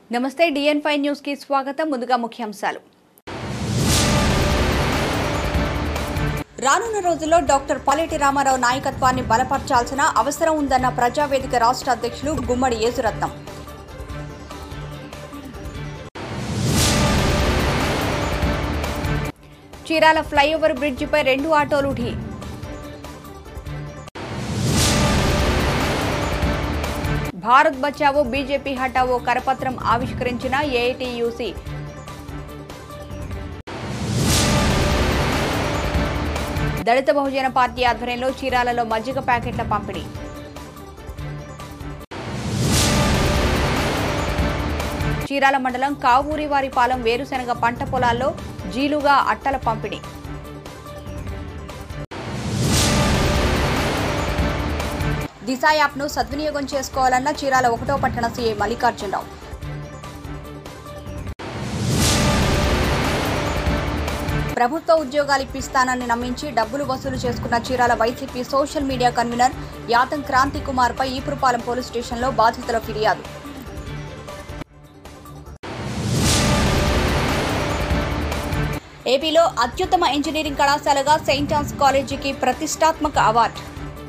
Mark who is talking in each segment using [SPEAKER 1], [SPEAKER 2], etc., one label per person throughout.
[SPEAKER 1] నమస్తే డిఎన్ five news కి స్వాగతం ముందుగా ముఖ్యాంశాలు రానున్న రోజుల్లో డాక్టర్ పాలేటి రామారావు నాయకత్వాన్ని బలపరచాల్సిన అవసరం ఉందన్న ప్రజావేదిక రాష్ట్ర అధ్యక్షులు గుమ్మడి యేసురత్నం చీరాల ఫ్లైఓవర్ బ్రిడ్జిపై రెండు ఆటోలు ఢీ భారత్ బచావో బీజేపీ హటావో కరపత్రం ఆవిష్కరించిన ఏఐటియుసి దళిత బహుజన పార్టీ ఆధ్వర్యంలో చీరాలలో మజ్జిగ ప్యాకెట్ల పంపిణీ చీరాల మండలం కావూరివారిపాలెం వేరుశెనగ పంట పొలాల్లో జీలుగా అట్టల పంపిణీ దిశ యాప్ను సద్వినియోగం చేసుకోవాలన్న చీరాల ఒకటో పట్టణ సీఐ మల్లికార్జునరావు ప్రభుత్వ ఉద్యోగాలు ఇప్పిస్తానని నమ్మించి డబ్బులు వసూలు చేసుకున్న Chirala YCP social media convener Yatham Kranti Kumar పై ఈపురపాలెం పోలీస్ స్టేషన్లో బాధితుల ఫిర్యాదు ఏపీలో అత్యుత్తమ ఇంజనీరింగ్ కళాశాలగా సెయింట్ జాన్స్ కాలేజీకి ప్రతిష్టాత్మక అవార్డు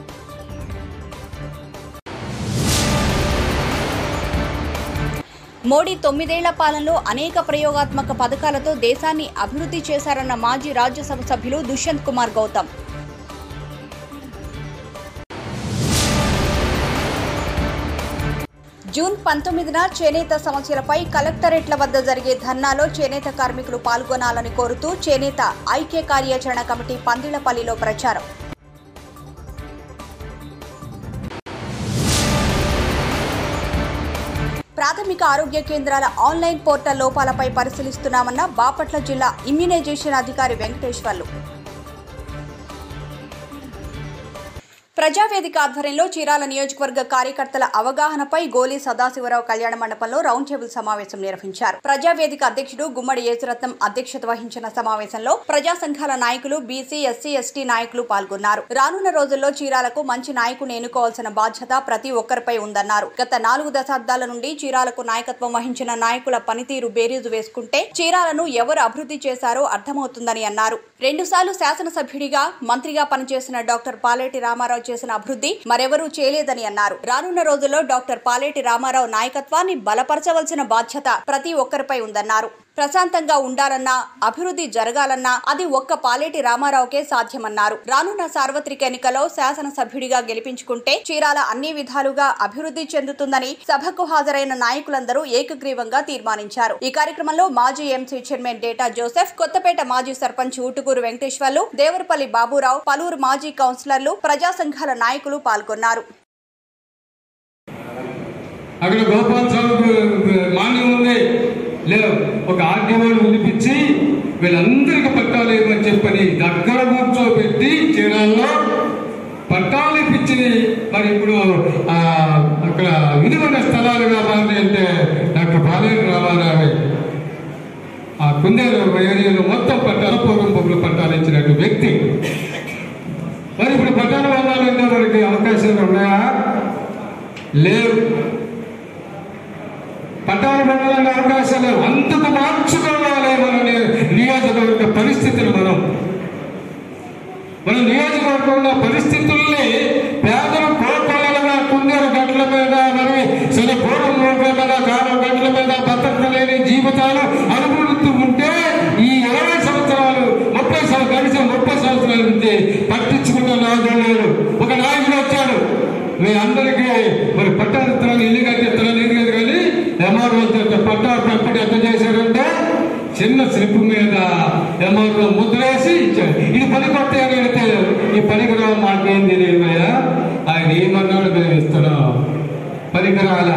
[SPEAKER 1] మోడీ తొమ్మిదేళ్ల పాలనలో అనేక ప్రయోగాత్మక పథకాలతో దేశాన్ని అభివృద్ధి చేశారన్న మాజీ రాజ్యసభ సభ్యులు దుష్యంత్ కుమార్ గౌతమ్ జూన్ పంతొమ్మిదిన చేనేత సమస్యలపై కలెక్టరేట్ల వద్ద జరిగే ధర్నాలో చేనేత కార్మికులు పాల్గొనాలని కోరుతూ చేనేత ఐక్య కార్యాచరణ కమిటీ పందిళ్లపల్లిలో ప్రచారం ప్రాథమిక ఆరోగ్య కేంద్రాల ఆన్లైన్ పోర్టల్ లోపాలపై పరిశీలిస్తున్నామన్న బాపట్ల జిల్లా ఇమ్యునైజేషన్ అధికారి వెంకటేశ్వర్లు ప్రజావేదిక ఆధ్వర్యంలో చీరాల నియోజకవర్గ కార్యకర్తల అవగాహనపై గోలి సదాశివరావు కళ్యాణ మండపంలో రౌండ్ టేబుల్ సమావేశం నిర్వహించారు ప్రజావేదిక అధ్యక్షుడు గుమ్మడి యేసురత్నం అధ్యక్షత వహించిన సమావేశంలో ప్రజా సంఘాల నాయకులు బీసీ ఎస్సీ ఎస్టీ నాయకులు పాల్గొన్నారు రానున్న రోజుల్లో చీరాలకు మంచి నాయకుని ఎన్నుకోవాల్సిన బాధ్యత ప్రతి ఒక్కరిపై ఉందన్నారు గత నాలుగు దశాబ్దాల నుండి చీరాలకు నాయకత్వం వహించిన నాయకుల పనితీరు బేరీజు వేసుకుంటే చీరాలను ఎవరు అభివృద్ధి చేశారో అర్థమవుతుందని అన్నారు రెండుసార్లు శాసనసభ్యుడిగా మంత్రిగా పనిచేసిన డాక్టర్ పాలేటి రామారావు చేసిన అభివృద్ధి మరెవరూ చేయలేదని అన్నారు రానున్న రోజుల్లో డాక్టర్ పాలేటి రామారావు నాయకత్వాన్ని బలపరచవలసిన బాధ్యత ప్రతి ఒక్కరిపై ఉందన్నారు ప్రశాంతంగా ఉండాలన్నా అభివృద్ధి జరగాలన్నా అది ఒక్క పాలేటి రామారావుకే సాధ్యమన్నారు రానున్న సార్వత్రిక ఎన్నికలో శాసనసభ్యుడిగా గెలిపించుకుంటే చీరాల అన్ని విధాలుగా అభివృద్ధి చెందుతుందని సభకు హాజరైన నాయకులందరూ ఏకగ్రీవంగా తీర్మానించారు ఈ కార్యక్రమంలో మాజీ MC chairman Data Joseph Kothapeta మాజీ సర్పంచ్ ఊటుకూరు వెంకటేశ్వర్లు దేవరపల్లి బాబురావు పలువురు మాజీ కౌన్సిలర్లు ప్రజా సంఘాల నాయకులు పాల్గొన్నారు
[SPEAKER 2] అక్కడ గోపాల్ స్వామి మాన్యం ఉంది లేదు ఒక ఆర్డీఓని పిలిపించి వీళ్ళందరికీ పట్టాలు ఇవ్వమని చెప్పని దగ్గర కూర్చోబెట్టి చీరాల్లో పట్టాలు ఇప్పించి మరి ఇప్పుడు ఆ, అక్కడ విలువైన స్థలాలు కావాలి అంటే డాక్టర్ బాలేరు రామారావు ఆ కుందేలు ఏరియాలో మొత్తం పట్టాల పూర్వం పొగులు పట్టాలు ఇచ్చినట్టు వ్యక్తి మరి ఇప్పుడు పట్టాల పొందాలంటే మనకి అవకాశాలు ఉన్నాయా లేవు పట్టాలు పొందాలనే అవకాశాలు లేవు అంతకు మార్చుకోవాలి మన ని- నియోజకవర్గ పరిస్థితులు మనం మన నియోజకవర్గంలో పరిస్థితుల్ని పేదలు కోపాలుగా కుందేలు గంటల మీద మరి సరే పూర్వం రూపాయల మీద కాలం గంటల మీద బతకలేని జీవితాలు అనుభవిస్తూ ఉంటే ఈ ఇరవై సంవత్సరాలు ముప్పై సంవత్సరాలు కనీసం ముప్పై సంవత్సరాల నుంచి పట్టించుకున్న నాయకుడు లేడు ఒక నాయకుడు వచ్చాడు మీ అందరికీ మరి పట్టాలు ఇల్లు కట్టిస్తారని ఇది కాదు కానీ ఎంఆర్ఓ పట్టాలు పంపిణీ ఎంత చేశాడంటే చిన్న స్లిప్ మీద ఎంఆర్ఓ ముద్రేసి ఇచ్చాడు ఇది పని కొట్టే అని అడిగితే ఈ పనికిరావు మాకేం తెలియదు భయ్యా ఆయన ఏమన్నాడు మేము ఇస్తున్నాం పనికిరాల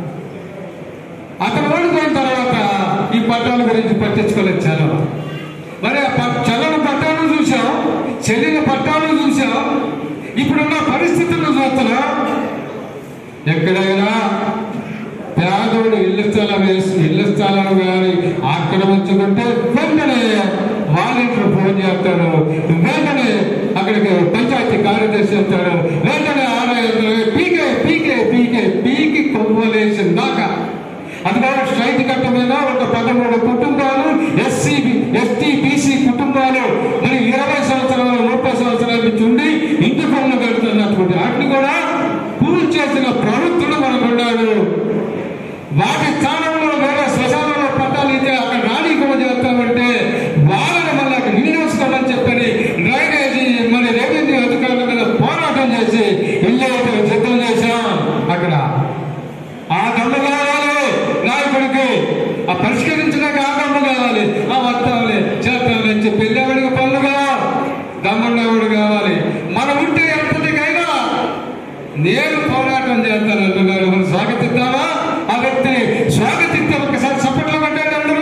[SPEAKER 2] అతను ఓడిపోయిన తర్వాత ఈ పట్టాల గురించి పట్టించుకోలేదు చాలా మరి ఆ ప- చల్లని పట్టాలు చూసాం చెల్లిన పట్టాలు చూసాం ఇప్పుడున్న పరిస్థితులను చూస్తున్నాం ఎక్కడైనా పేదోడు ఇల్లు స్థలం వేసి ఇల్లు స్థలం కానీ ఆక్రమించుకుంటే వెంటనే వాలంటీర్ ఫోన్ చేస్తాడు వెంటనే అక్కడికి పంచాయతీ కార్యదర్శి వస్తాడు వెంటనే ఆలయం పీకే పీకే పీకే పీకి కొవ్వలేసిన దాకా అందులో స్ట్రైట్ కట్ట మీద ఒక పదమూడు కుటుంబాలు ఎస్సీ ఎస్టీ బీసీ కుటుంబాలు మరి ఇరవై సంవత్సరాలు ముప్పై సంవత్సరాల నుంచి ఉండి ఇంటి పనులు కడుతున్నటువంటి వాటిని కూడా పూర్తి చేసిన ప్రవృత్తుడు మనకున్నాడు వాటి స్థానంలో వేరే శ్మశానంలో పట్టాలు ఇస్తే అక్కడ రాణికుండా చేస్తామంటే వాళ్ళని మళ్ళీ అక్కడ నిలివేసుకోమని చెప్పని డ్రైనేజీ మరి రెవెన్యూ అధికారుల మీద పోరాటం చేసి ఇల్లు అయితే సిద్ధం చేశాం అక్కడ ఆ దమ్ము కావాలి నాయకుడికి ఆ పరిష్కరించడానికి ఆ దమ్ము కావాలి ఆ వస్తాంలే చేస్తాంలే అని చెప్పి వెళ్ళేవాడికి పనులుగా దమ్మున్నవాడు కావాలి మనం ఉంటే ఎంతటికైనా నేను పోరాటం చేస్తాను అంటున్నారు మనం స్వాగతిద్దామా ఆ వ్యక్తిని స్వాగతిస్తే ఒకసారి సప్పట్లో పడ్డాడు అందరూ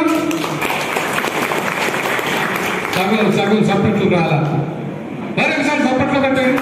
[SPEAKER 2] సగం సగం సప్పట్లు రాలా మరొకసారి సప్పట్లో పట్టాడు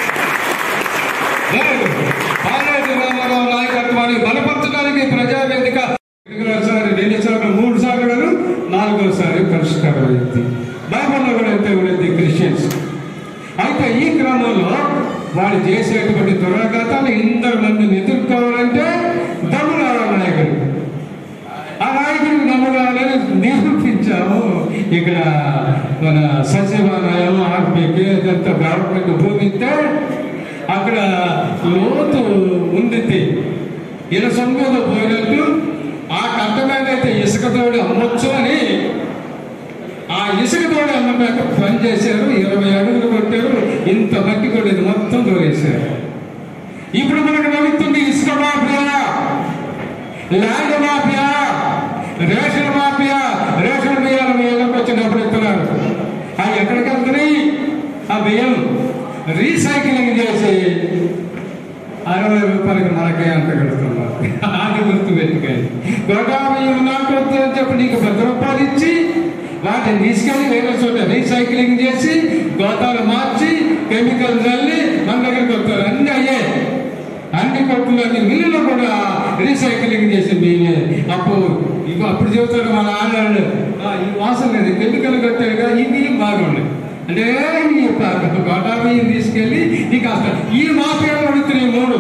[SPEAKER 2] పాలేటి రామారావు నాయకత్వాన్ని బలపరచడానికి ప్రజావేదిక సారి రెండు సార్లు మూడు సార్లు నాలుగోసారి పరిష్కారం అయింది బైబిల్లో కూడా ఎంత ఉన్నది క్రిస్టియన్స్ అయితే ఈ క్రమంలో వాళ్ళు చేసేటువంటి దురాఘాతాలు ఇందరు మందిని ఎదుర్కోవాలంటే దమ్ములాల నాయకుడు ఆ నాయకుడు నమ్మడాలని నిరూపించాము ఇక్కడ మన సచివాలయం ఆర్మీకి అదంతా గవర్నమెంట్ భూమి ఇస్తే అక్కడ లోతు ఉంది ఇలా సొంగలో పోయినట్టు ఆ కట్ట మీద అయితే ఇసుక తోడు అమ్మొచ్చు అని ఆ ఇసుక తోడు అమ్మక పని చేశారు ఇరవై అడుగులు కొట్టారు ఇంత మట్టి కొట్టేది మొత్తం తోలేశారు ఇప్పుడు మనకు నడుస్తుంది ఇసుక mafia land mafia ration mafia ration బియ్యాలు మీ ఇళ్ళకి వచ్చి డబ్బులు ఇస్తున్నారు అవి ఎక్కడికి వెళ్తున్నాయి ఆ బియ్యం రీసైక్లింగ్ చేసి అరవై రూపాయలకి మనకే అంత కడుతున్నారు అది గుర్తు పెట్టుకోండి గొడవ బియ్యం నాకు వస్తుందని చెప్పి నీకు పది రూపాయలు ఇచ్చి వాటిని తీసుకెళ్లి వేరే చోట రీసైక్లింగ్ చేసి గోతాలు మార్చి కెమికల్ చల్లి మన దగ్గరికి వస్తారు అన్ని అయ్యే అన్ని కొట్టులని మిల్లులో కూడా రీసైక్లింగ్ చేసి మేమే అప్పుడు ఇక అప్పుడు చెబుతాడు మన ఆడాడు "ఆ, ఈ వాసన లేదు కెమికల్ కట్టాడుగా ఈ బియ్యం బాగున్నాయి అంటే ఈ గోటా బియ్యం తీసుకెళ్ళి నీకు అసలు ఈ మాఫియాలు అడుగుతున్నాయి మూడు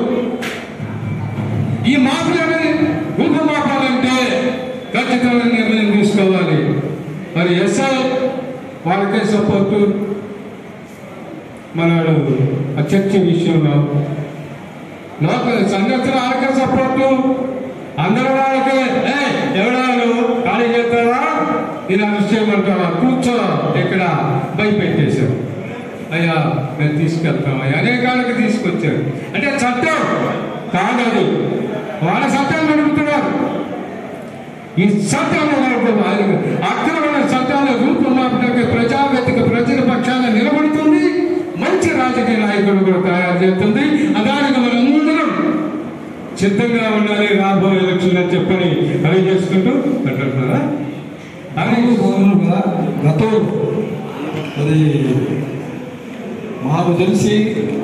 [SPEAKER 2] ఈ మాఫియాని రూపమాపాలంటే ఖచ్చితమైన నిర్ణయం తీసుకోవాలి మరి ఎస్ఐ వాళ్ళకే సపోర్టు మనడు ఆ చర్చ విషయంలో లోక సంఘటన వాళ్ళకే సపోర్టు అందరూ వాళ్ళకే "ఏ, ఎవడా నువ్వు ఖాళీ చేస్తావా ఇది అరెస్ట్ చేయమంటావా కూర్చో ఇక్కడ భయపెట్టేశారు అయ్యా మేము తీసుకెళ్తాం అయ్యా అనేకాలకు తీసుకొచ్చారు అంటే చట్టం కాదది వాళ్ళ చట్టాలు నడుపుతున్నారు ఈ చట్టాలు నడుపుతున్నారు అక్రమైన చట్టాల రూపుమాపడానికి ప్రజావేదిక ప్రజల పక్షాన నిలబడుతుంది మంచి రాజకీయ నాయకుడు కూడా తయారు చేస్తుంది దానికి మనందరం సిద్ధంగా ఉండాలి రాబోయే ఎలక్షన్ అని చెప్పని అవి చేసుకుంటూ అంటున్నారా అవి
[SPEAKER 3] మామూలుగా గతం అది మాకు తెలిసి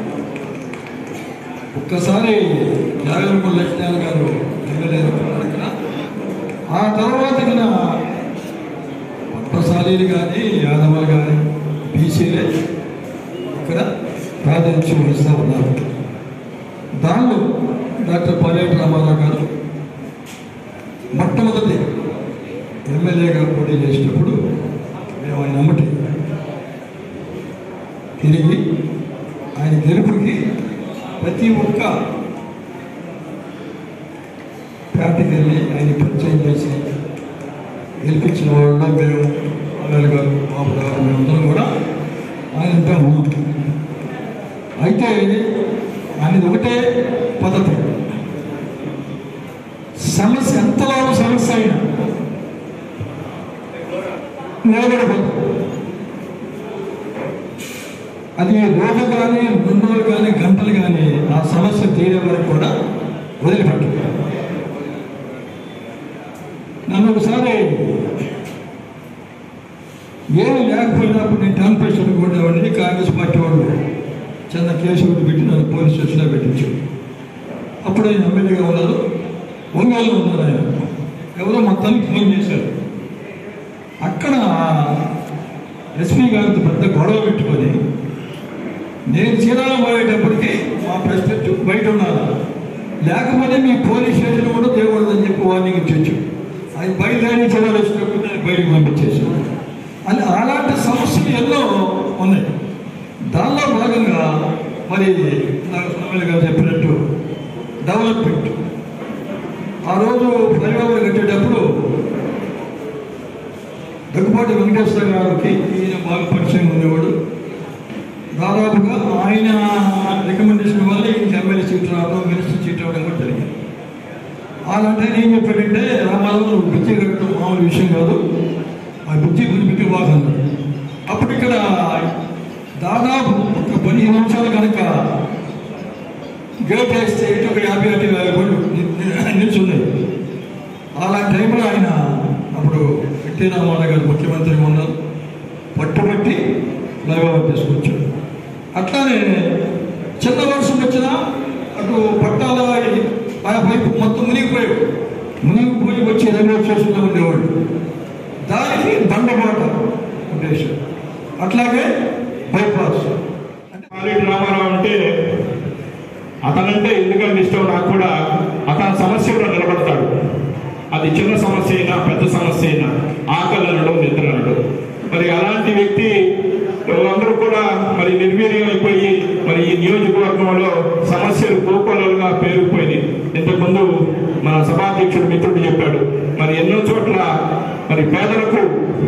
[SPEAKER 3] ఒక్కసారి యాగలపల్లి లక్ష్మణ్ గారు ఎమ్మెల్యే ఇక్కడ ఆ తర్వాత ఇక్కడ పట్టశాలీలు కానీ యాదవులు కానీ బీసీలే ఇక్కడ ప్రాతినిధ్యం వహిస్తూ ఉన్నారు దానిలో డాక్టర్ పర్యట రామారావు గారు మొట్టమొదటి ఎమ్మెల్యేగా పోటీ చేసినప్పుడు మేము ఆయన నమ్మటి తిరిగి ఆయన గెలుపుకి ప్రతి ఒక్క పార్టీకి వెళ్ళి ఆయన పరిచయం చేసి గెలిపించిన వాళ్ళలో మేము అన్నయ్య గారు బాబు గారు మేమందరం కూడా ఆయనంతా ఉన్నాం అయితే ఆయనది ఒకటే పద్ధతి సమస్య ఎంతలో సమస్య అయినా నిలబడకూడదు అది రోజు కానీ రెండు రోజులు కానీ గంటలు కానీ ఆ సమస్య తీరే వరకు కూడా వదిలిపెట్టు నన్ను ఒకసారి ఏమి లేకపోయినప్పుడు నేను టౌన్ ప్రెసిడెంట్ ఉండేవాడిని కాంగ్రెస్ పార్టీ వాళ్ళు చిన్న కేసు ఒకటి పెట్టి నన్ను పోలీస్ స్టేషన్లో పెట్టించారు అప్పుడు ఆయన ఎమ్మెల్యేగా ఉన్నారు ఒంగోలు ఉన్నారు ఆయన ఎవరో మొత్తానికి ఫోన్ చేశారు అక్కడ ఎస్పీ గారితో పెద్ద గొడవ పెట్టుకొని నేను చీరాల పోయేటప్పటికి మా ప్రెసిడెంట్ బయట ఉన్నారు లేకపోతే మీ పోలీస్ స్టేషన్ కూడా తేకూడదని చెప్పి వార్నింగ్ ఇచ్చొచ్చు అది బయలుదేరి చదవలేసినప్పుడు దాన్ని బయటకు పంపించేసాం అని అలాంటి సమస్యలు ఎన్నో ఉన్నాయి దానిలో భాగంగా మరి నాకు స్వామి గారు చెప్పినట్టు డెవలప్మెంట్ ఆ రోజు ఫ్లైఓవర్ కట్టేటప్పుడు దగ్గుబాటి వెంకటేశ్వర గారికి ఈయన బాగా పరిచయం ఉండేవాడు దాదాపుగా ఆయన రికమెండేషన్ వల్ల ఈయనకి ఎమ్మెల్యే సీట్ రావడం మినిస్టర్ సీట్ రావడం కూడా జరిగింది అలాంటి ఆయన ఏం చెప్పాడంటే రామారావు నువ్వు బుద్ధి కట్టడం మామూలు విషయం కాదు ఆ బుద్ధి బుద్ధి బాగా అన్నాడు అప్పుడు ఇక్కడ దాదాపు ఒక పదిహేను నిమిషాలు కనుక గేట్ వేస్తే ఇటు ఒక యాభై అటు వేల కోట్లు నిల్చున్నాయి అలాంటి టైంలో ఆయన అప్పుడు ఎన్టీ రామారావు గారు ముఖ్యమంత్రి ఉన్నారు పట్టుబట్టి ఫ్లైఓవర్ తీసుకొచ్చాడు అట్లానే చిన్న వర్షం వచ్చినా అటు పట్టాల ఆ వైపు మొత్తం మునిగిపోయాడు మునిగిపోయి వచ్చి రైల్వే స్టేషన్లో ఉండేవాడు దానికి దండబాట ఉద్దేశం అట్లాగే బైపాస్ అంటే
[SPEAKER 4] పాలేటి రామారావు అంటే అతనంటే ఎందుకంటే ఇష్టం నాకు కూడా అతని సమస్యలో నిలబడతాడు అది చిన్న సమస్య అయినా పెద్ద సమస్య అయినా ఆకలి అనడం నిద్ర అనడం మరి అలాంటి వ్యక్తి వాళ్ళందరూ కూడా మరి నిర్వీర్యం అయిపోయి మరి ఈ నియోజకవర్గంలో సమస్యలు కోకొలలుగా పేరుకుపోయినాయి ఇంతకుముందు మన సభాధ్యక్షుడు మిత్రుడు చెప్పాడు మరి ఎన్నో చోట్ల మరి పేదలకు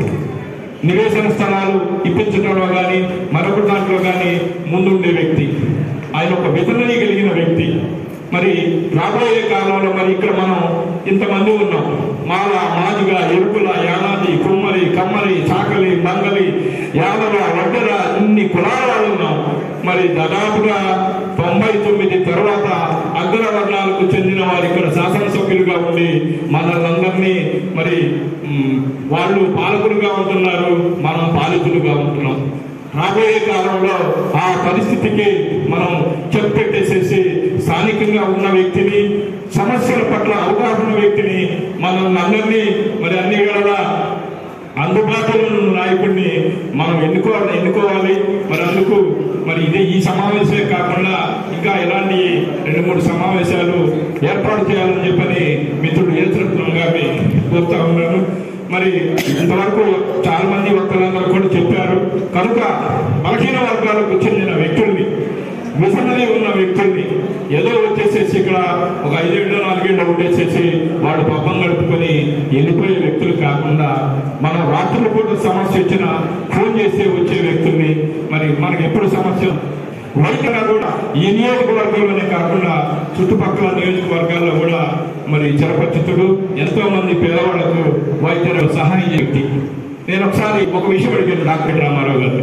[SPEAKER 4] నివేశన స్థలాలు ఇప్పించడంలో కానీ మరొక దాంట్లో కానీ ముందుండే వ్యక్తి ఆయన ఒక విధనని కలిగిన వ్యక్తి మరి రాబోయే కాలంలో మరి ఇక్కడ మనం ఇంతమంది ఉన్నాం మాల మాదిగ ఎరుకుల యానాది కుమ్మరి కమ్మరి చాకలి మంగలి యాదవ వడ్డర ఇన్ని కులాల వాళ్ళు ఉన్నాం మరి దాదాపుగా తొంభై తొమ్మిది తర్వాత అగ్రవర్ణాలకు చెందిన వారు ఇక్కడ శాసనసభ్యులుగా ఉండి మనల్ని మరి మ్, వాళ్ళు పాలకులుగా ఉంటున్నారు మనం పాలితులుగా ఉంటున్నాం రాబోయే కాలంలో ఆ పరిస్థితికి మనం చెక్ పెట్టేసేసి స్థానికంగా ఉన్న వ్యక్తిని సమస్యల పట్ల అవగాహన ఉన్న వ్యక్తిని మనల్ని అందరినీ మరి అన్ని వేళలా అందుబాటులో ఉన్న నాయకుడిని మనం ఎన్నుకోవాలి ఎన్నుకోవాలి మరి అందుకు మరి ఇదే ఈ సమావేశమే కాకుండా ఇంకా ఇలాంటి రెండు మూడు సమావేశాలు ఏర్పాటు చేయాలని చెప్పని మిత్రుడు ఏసరత్నం గారిని కోరుతా ఉన్నాను మరి ఇంతవరకు చాలా మంది వక్తలందరూ కూడా చెప్పారు కనుక బలహీన వర్గాలకు చెందిన వ్యక్తుల్ని విసనది ఉన్న వ్యక్తుల్ని ఏదో వచ్చేసేసి ఇక్కడ ఒక ఐదేళ్ళు నాలుగేళ్ళు ఉండేసేసి వాడు పబ్బం గడుపుకొని వెళ్ళిపోయే వ్యక్తులు కాకుండా మనం రాత్రుల పూట సమస్య వచ్చినా ఫోన్ చేసి వచ్చే వ్యక్తుల్ని మరి మనకి ఎప్పుడు సమస్య వైద్యులు కూడా ఈ నియోజకవర్గంలోనే కాకుండా చుట్టుపక్కల నియోజకవర్గాల్లో కూడా మరి చిరపరిచితుడు ఎంతో మంది పేదవాళ్లకు వైద్యులు సహాయం చేసే వ్యక్తి నేను ఒకసారి ఒక విషయం అడిగాను డాక్టర్ రామారావు గారు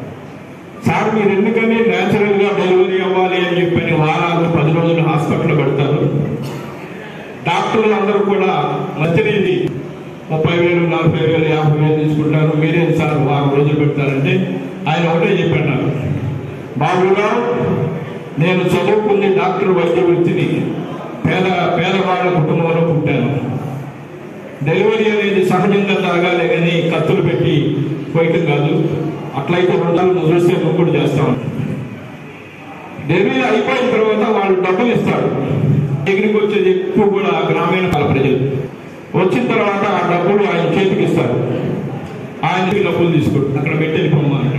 [SPEAKER 4] సార్ మీరు ఎందుకని న్యాచురల్ గా డెలివరీ అవ్వాలి అని చెప్పని వారాలు పది రోజులు హాస్పిటల్ పెడతారు డాక్టర్లు అందరూ కూడా మంచినీది ముప్పై వేలు నలభై వేలు యాభై వేలు తీసుకుంటారు మీరే సార్ వారం రోజులు పెడతారంటే ఆయన ఒకటే చెప్పాడు నాకు బాబుగా నేను చదువుకుంది డాక్టర్ వైద్య వృత్తిని పేద పేదవాళ్ళ కుటుంబంలో పుట్టాను డెలివరీ అనేది సహజంగా జరగాలి కానీ కత్తులు పెట్టి పోయటం కాదు అట్లయితే రెండు నువ్వు చూస్తే నువ్వు కూడా చేస్తావు డెలివరీ అయిపోయిన తర్వాత వాళ్ళు డబ్బులు ఇస్తారు దగ్గరికి వచ్చేది ఎక్కువ కూడా గ్రామీణ కాల ప్రజలు వచ్చిన తర్వాత ఆ డబ్బులు ఆయన చేతికి ఇస్తారు ఆయన డబ్బులు తీసుకుంటారు అక్కడ పెట్టేది పొమ్మని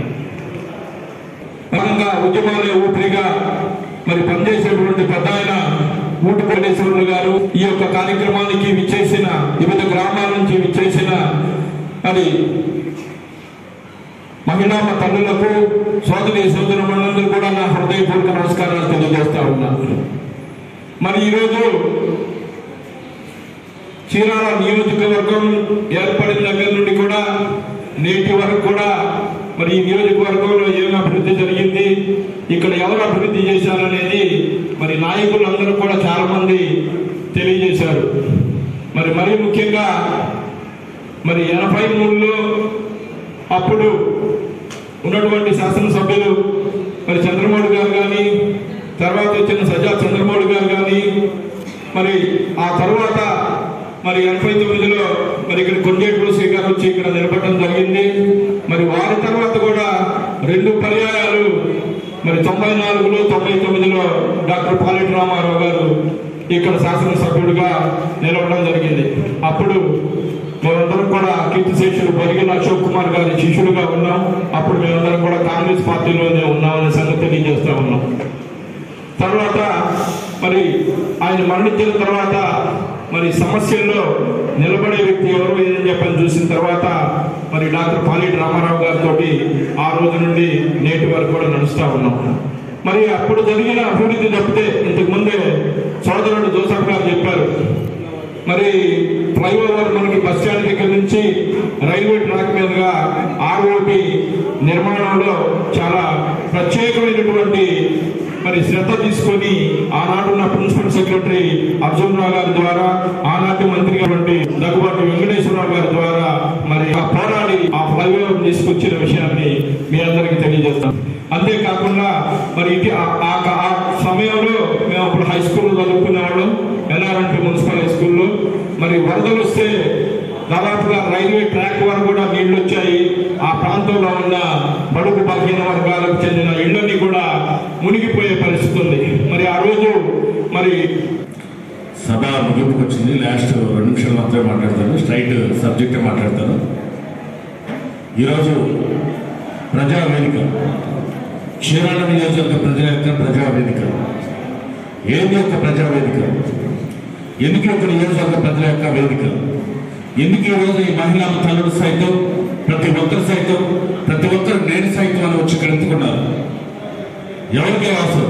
[SPEAKER 4] భాగంగా ఉద్యమాలే ఊపిరిగా మరి పనిచేసేటువంటి పెద్ద ఆయన ఊటి కోటేశ్వరులు గారు ఈ యొక్క కార్యక్రమానికి విచ్చేసిన వివిధ గ్రామాల నుంచి విచ్చేసిన మరి మహిళా తల్లులకు సోదరి సోదరు మనందరూ కూడా నా హృదయపూర్వక నమస్కారాలు తెలియజేస్తా ఉన్నా మరి ఈరోజు చీరాల నియోజకవర్గం ఏర్పడిన దగ్గర నుండి కూడా నేటి వరకు కూడా మరి ఈ నియోజకవర్గంలో ఏం అభివృద్ధి జరిగింది ఇక్కడ ఎవరు అభివృద్ధి చేశారనేది మరి నాయకులందరూ కూడా చాలా మంది తెలియజేశారు మరి మరీ ముఖ్యంగా మరి ఎనభై మూడులో అప్పుడు ఉన్నటువంటి శాసనసభ్యులు మరి చంద్రమౌళి గారు కానీ తర్వాత వచ్చిన సజా చంద్రమౌళి గారు కానీ మరి ఆ తర్వాత మరి ఎనభై తొమ్మిదిలో మరి ఇక్కడ కొండేటి శ్రీ గారు వచ్చి ఇక్కడ నిలబడడం జరిగింది మరి వారి తర్వాత కూడా రెండు పర్యాయాలు మరి తొంభై నాలుగులో తొంభై తొమ్మిదిలో డాక్టర్ పాలెటి రామారావు గారు ఇక్కడ శాసనసభ్యుడిగా నిలవడం జరిగింది అప్పుడు మేమందరం కూడా కీర్తిశేషులు బొరిగిన అశోక్ కుమార్ గారి శిష్యులుగా ఉన్నాం అప్పుడు మేమందరం కూడా కాంగ్రెస్ పార్టీలోనే ఉన్నామనే సంగతి తెలియజేస్తా ఉన్నాం తర్వాత మరి ఆయన మరణించిన తర్వాత మరి సమస్యల్లో నిలబడే వ్యక్తి ఎవరు ఏదని చెప్పని చూసిన తర్వాత మరి డాక్టర్ పాలేటి రామారావు గారితో ఆ రోజు నుండి నేటి వరకు కూడా నడుస్తూ ఉన్నాం మరి అప్పుడు జరిగిన అభివృద్ధి తప్పితే ఇంతకు ముందే సోదరుడు జోసఫ్ గారు చెప్పారు మరి ఫ్లైఓవర్ మనకి బస్ స్టాండ్ దగ్గర నుంచి రైల్వే ట్రాక్ మీదుగా ఆర్ఓపి నిర్మాణంలో చాలా ప్రత్యేకమైనటువంటి మరి శ్రద్ధ తీసుకొని ఆనాడున్న ప్రిన్సిపల్ సెక్రటరీ అర్జున్ రావు గారి ద్వారా ఆనాటి మంత్రి గారి దగ్గుబాటి వెంకటేశ్వరరావు గారి ద్వారా మరి ఆ పోరాడి ఆ ఫ్లైఓవర్ తీసుకొచ్చిన విషయాన్ని మీ అందరికీ తెలియజేస్తాం అంతేకాకుండా మరి ఇది ఆ- ఆ ఆ సమయంలో మేము అప్పుడు హై స్కూల్ చదువుకునేవాళ్ళం ఎల్ఆర్ఎంపీ మున్సిపల్ హై స్కూల్లో మరి వరదలు వస్తే దాదాపుగా రైల్వే ట్రాక్ వరకు కూడా నీళ్లు వచ్చాయి ఆ ప్రాంతంలో ఉన్న బడుగు బలహీన వర్గాలకు చెందిన ఇళ్ళని కూడా మునిగిపోయే పరిస్థితి ఉంది మరి ఆ రోజు మరి
[SPEAKER 5] సభ ముగింపుకు వచ్చింది లాస్ట్ రెండు నిమిషాలు మాత్రమే మాట్లాడతాను స్ట్రైట్ సబ్జెక్టే మాట్లాడతాను ఈరోజు ప్రజావేదిక క్షీరాల నియోజకవర్గ ప్రజల యొక్క ప్రజావేదిక ఏంది యొక్క ప్రజావేదిక ఎందుకు యొక్క నియోజకవర్గ ప్రజల యొక్క వేదిక ఎందుకు ఈరోజు ఈ మహిళా తల్లులు సైతం ప్రతి ఒక్కరు సైతం ప్రతి ఒక్కరు నేను సైతం అని వచ్చి ఇక్కడ ఎత్తుకున్నారు ఎవరికి అవసరం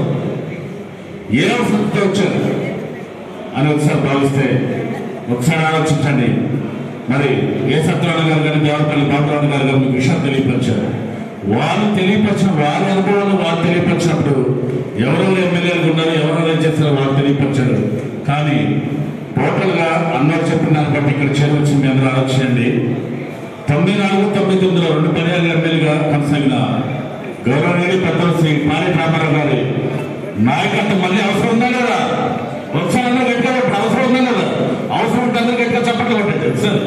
[SPEAKER 5] ఏ అవసరంతో వచ్చారు అని ఒకసారి భావిస్తే ఒకసారి ఆలోచించండి మరి ఏ సత్యనారాయణ గారు కానీ దేవరపల్లి బాబురావు గారు కానీ మీకు విషయం తెలియపరిచారు వాళ్ళు తెలియపరిచిన వారి అనుభవాలు వారు తెలియపరిచినప్పుడు ఎవరెవరు ఎమ్మెల్యేలు ఉన్నారు ఎవరెవరు ఏం చేస్తారో వాళ్ళు తెలియపరిచారు కానీ టోటల్ గా అందరూ చెప్పిన దాన్ని బట్టి ఇక్కడ చేరవచ్చి మీ అందరూ ఆలోచించండి తొమ్మిది నాలుగు తొమ్మిది తొమ్మిదిలో రెండు పర్యాలు ఎమ్మెల్యేగా కొనసాగిన గౌరవనీయులు పెద్దలు శ్రీ పాలి రామారావు గారి నాయకత్వం మళ్ళీ అవసరం ఉందా లేదా ఒకసారి అందరూ గట్టిగా కొట్టండి. అవసరం ఉందా లేదా అవసరం ఉంటే అందరూ గట్టిగా చప్పట్లు కొట్టండి సార్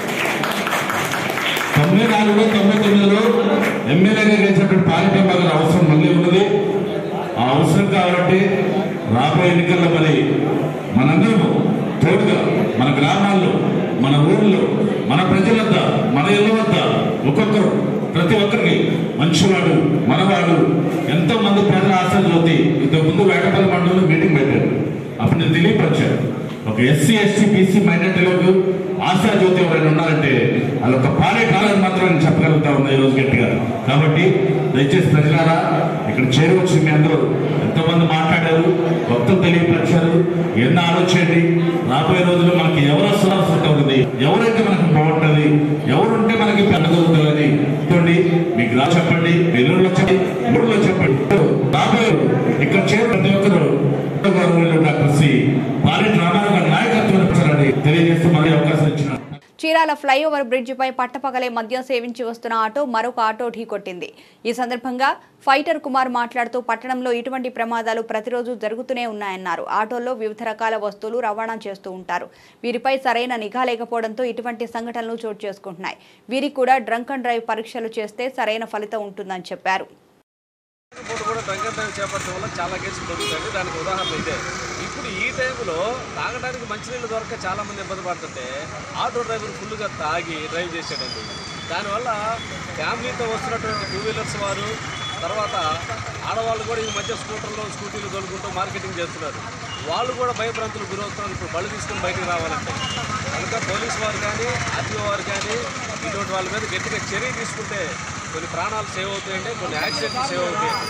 [SPEAKER 5] తొమ్మిది నాలుగులో తొమ్మిది తొమ్మిదిలో ఎమ్మెల్యేగా గెలిచినటువంటి పాలిటమ్మ గారి అవసరం మళ్ళీ ఉన్నది ఆ అవసరం కాబట్టి రాబోయే ఎన్నికల్లో మరి మనందరము తోడుగా మన గ్రామాల్లో మన ఊళ్ళో మన ప్రజల వద్ద మన ఇళ్ళ వద్ద ఒక్కొక్కరు ప్రతి ఒక్కరికి మంచివాడు మనవాడు ఎంతో మంది ప్రజల ఆశలు జ్యోతి ఇంతకు ముందు వేటపల్లి మండలంలో మీటింగ్ పెట్టారు అప్పుడు నేను తెలియపరిచాను ఒక ఎస్సీ ఎస్టీ బీసీ మైనార్టీలకు ఆశా జ్యోతి ఎవరైనా ఉన్నారంటే అది ఒక పాలే కాలం మాత్రం నేను చెప్పగలుగుతా ఉన్నా ఈరోజు గట్టిగా కాబట్టి దయచేసి ప్రజలారా ఇక్కడ చేరవచ్చు మీ అందరూ ఎంతోమంది మాట్లాడారు భక్తులు తెలియపరిచారు ఎన్నో ఆలోచించండి రాబోయే రోజుల్లో మనకి ఎవరు అవసరం ఉంటుంది ఎవరైతే మనకు బాగుంటుంది ఎవరుంటే మనకి పెద్దగలుగుతుందని చూడండి మీకు రా చెప్పండి వెల్లుల్లో చెప్పండి ఊళ్ళో చెప్పండి రాబోయే ఇక్కడ చేరు ప్రతి ఒక్కరు గౌరవంలో డాక్టర్ సి పాలెట్ రామారావు గారి నాయకత్వం ఇచ్చారని తెలియజేస్తూ మళ్ళీ అవకాశం ఇచ్చిన
[SPEAKER 1] చీరాల ఫ్లైఓవర్ బ్రిడ్జిపై పట్టపగలే మద్యం సేవించి వస్తున్న ఆటో మరొక ఆటో ఢీకొట్టింది ఈ సందర్భంగా ఫైటర్ కుమార్ మాట్లాడుతూ పట్టణంలో ఇటువంటి ప్రమాదాలు ప్రతిరోజు జరుగుతూనే ఉన్నాయన్నారు ఆటోల్లో వివిధ రకాల వస్తువులు రవాణా చేస్తూ ఉంటారు వీరిపై సరైన నిఘా లేకపోవడంతో ఇటువంటి సంఘటనలు చోటు చేసుకుంటున్నాయి వీరికి కూడా డ్రంక్ అండ్ డ్రైవ్ పరీక్షలు చేస్తే సరైన ఫలితం ఉంటుందని చెప్పారు
[SPEAKER 6] పూట కూడా డ్రంక్ అండ్ డ్రైవ్ చేపట్టడం వల్ల చాలా కేసులు దొరుకుతాయి దానికి ఉదాహరణ ఇదే ఇప్పుడు ఈ టైంలో తాగడానికి మంచినీళ్ళు దొరక చాలా మంది ఇబ్బంది పడుతుంటే ఆటో డ్రైవర్ ఫుల్గా తాగి డ్రైవ్ చేసాడండి దానివల్ల ఫ్యామిలీతో వస్తున్నటువంటి టూ వీలర్స్ వారు తర్వాత ఆడవాళ్ళు కూడా ఈ మధ్య స్కూటర్లో స్కూటీలు తోలుకుంటూ మార్కెటింగ్ చేస్తున్నారు వాళ్ళు కూడా భయభ్రాంతులు గురవుతున్నారు ఇప్పుడు బళ్ళు తీసుకుని బయటికి రావాలంటే కనుక పోలీస్ వారు కానీ ఆర్టీఓ వారు కానీ ఇటువంటి వాళ్ళ మీద గట్టిగా చర్య తీసుకుంటే కొన్ని ప్రాణాలు సేవ్ అవుతాయండి కొన్ని యాక్సిడెంట్లు సేవ్ అవుతాయండి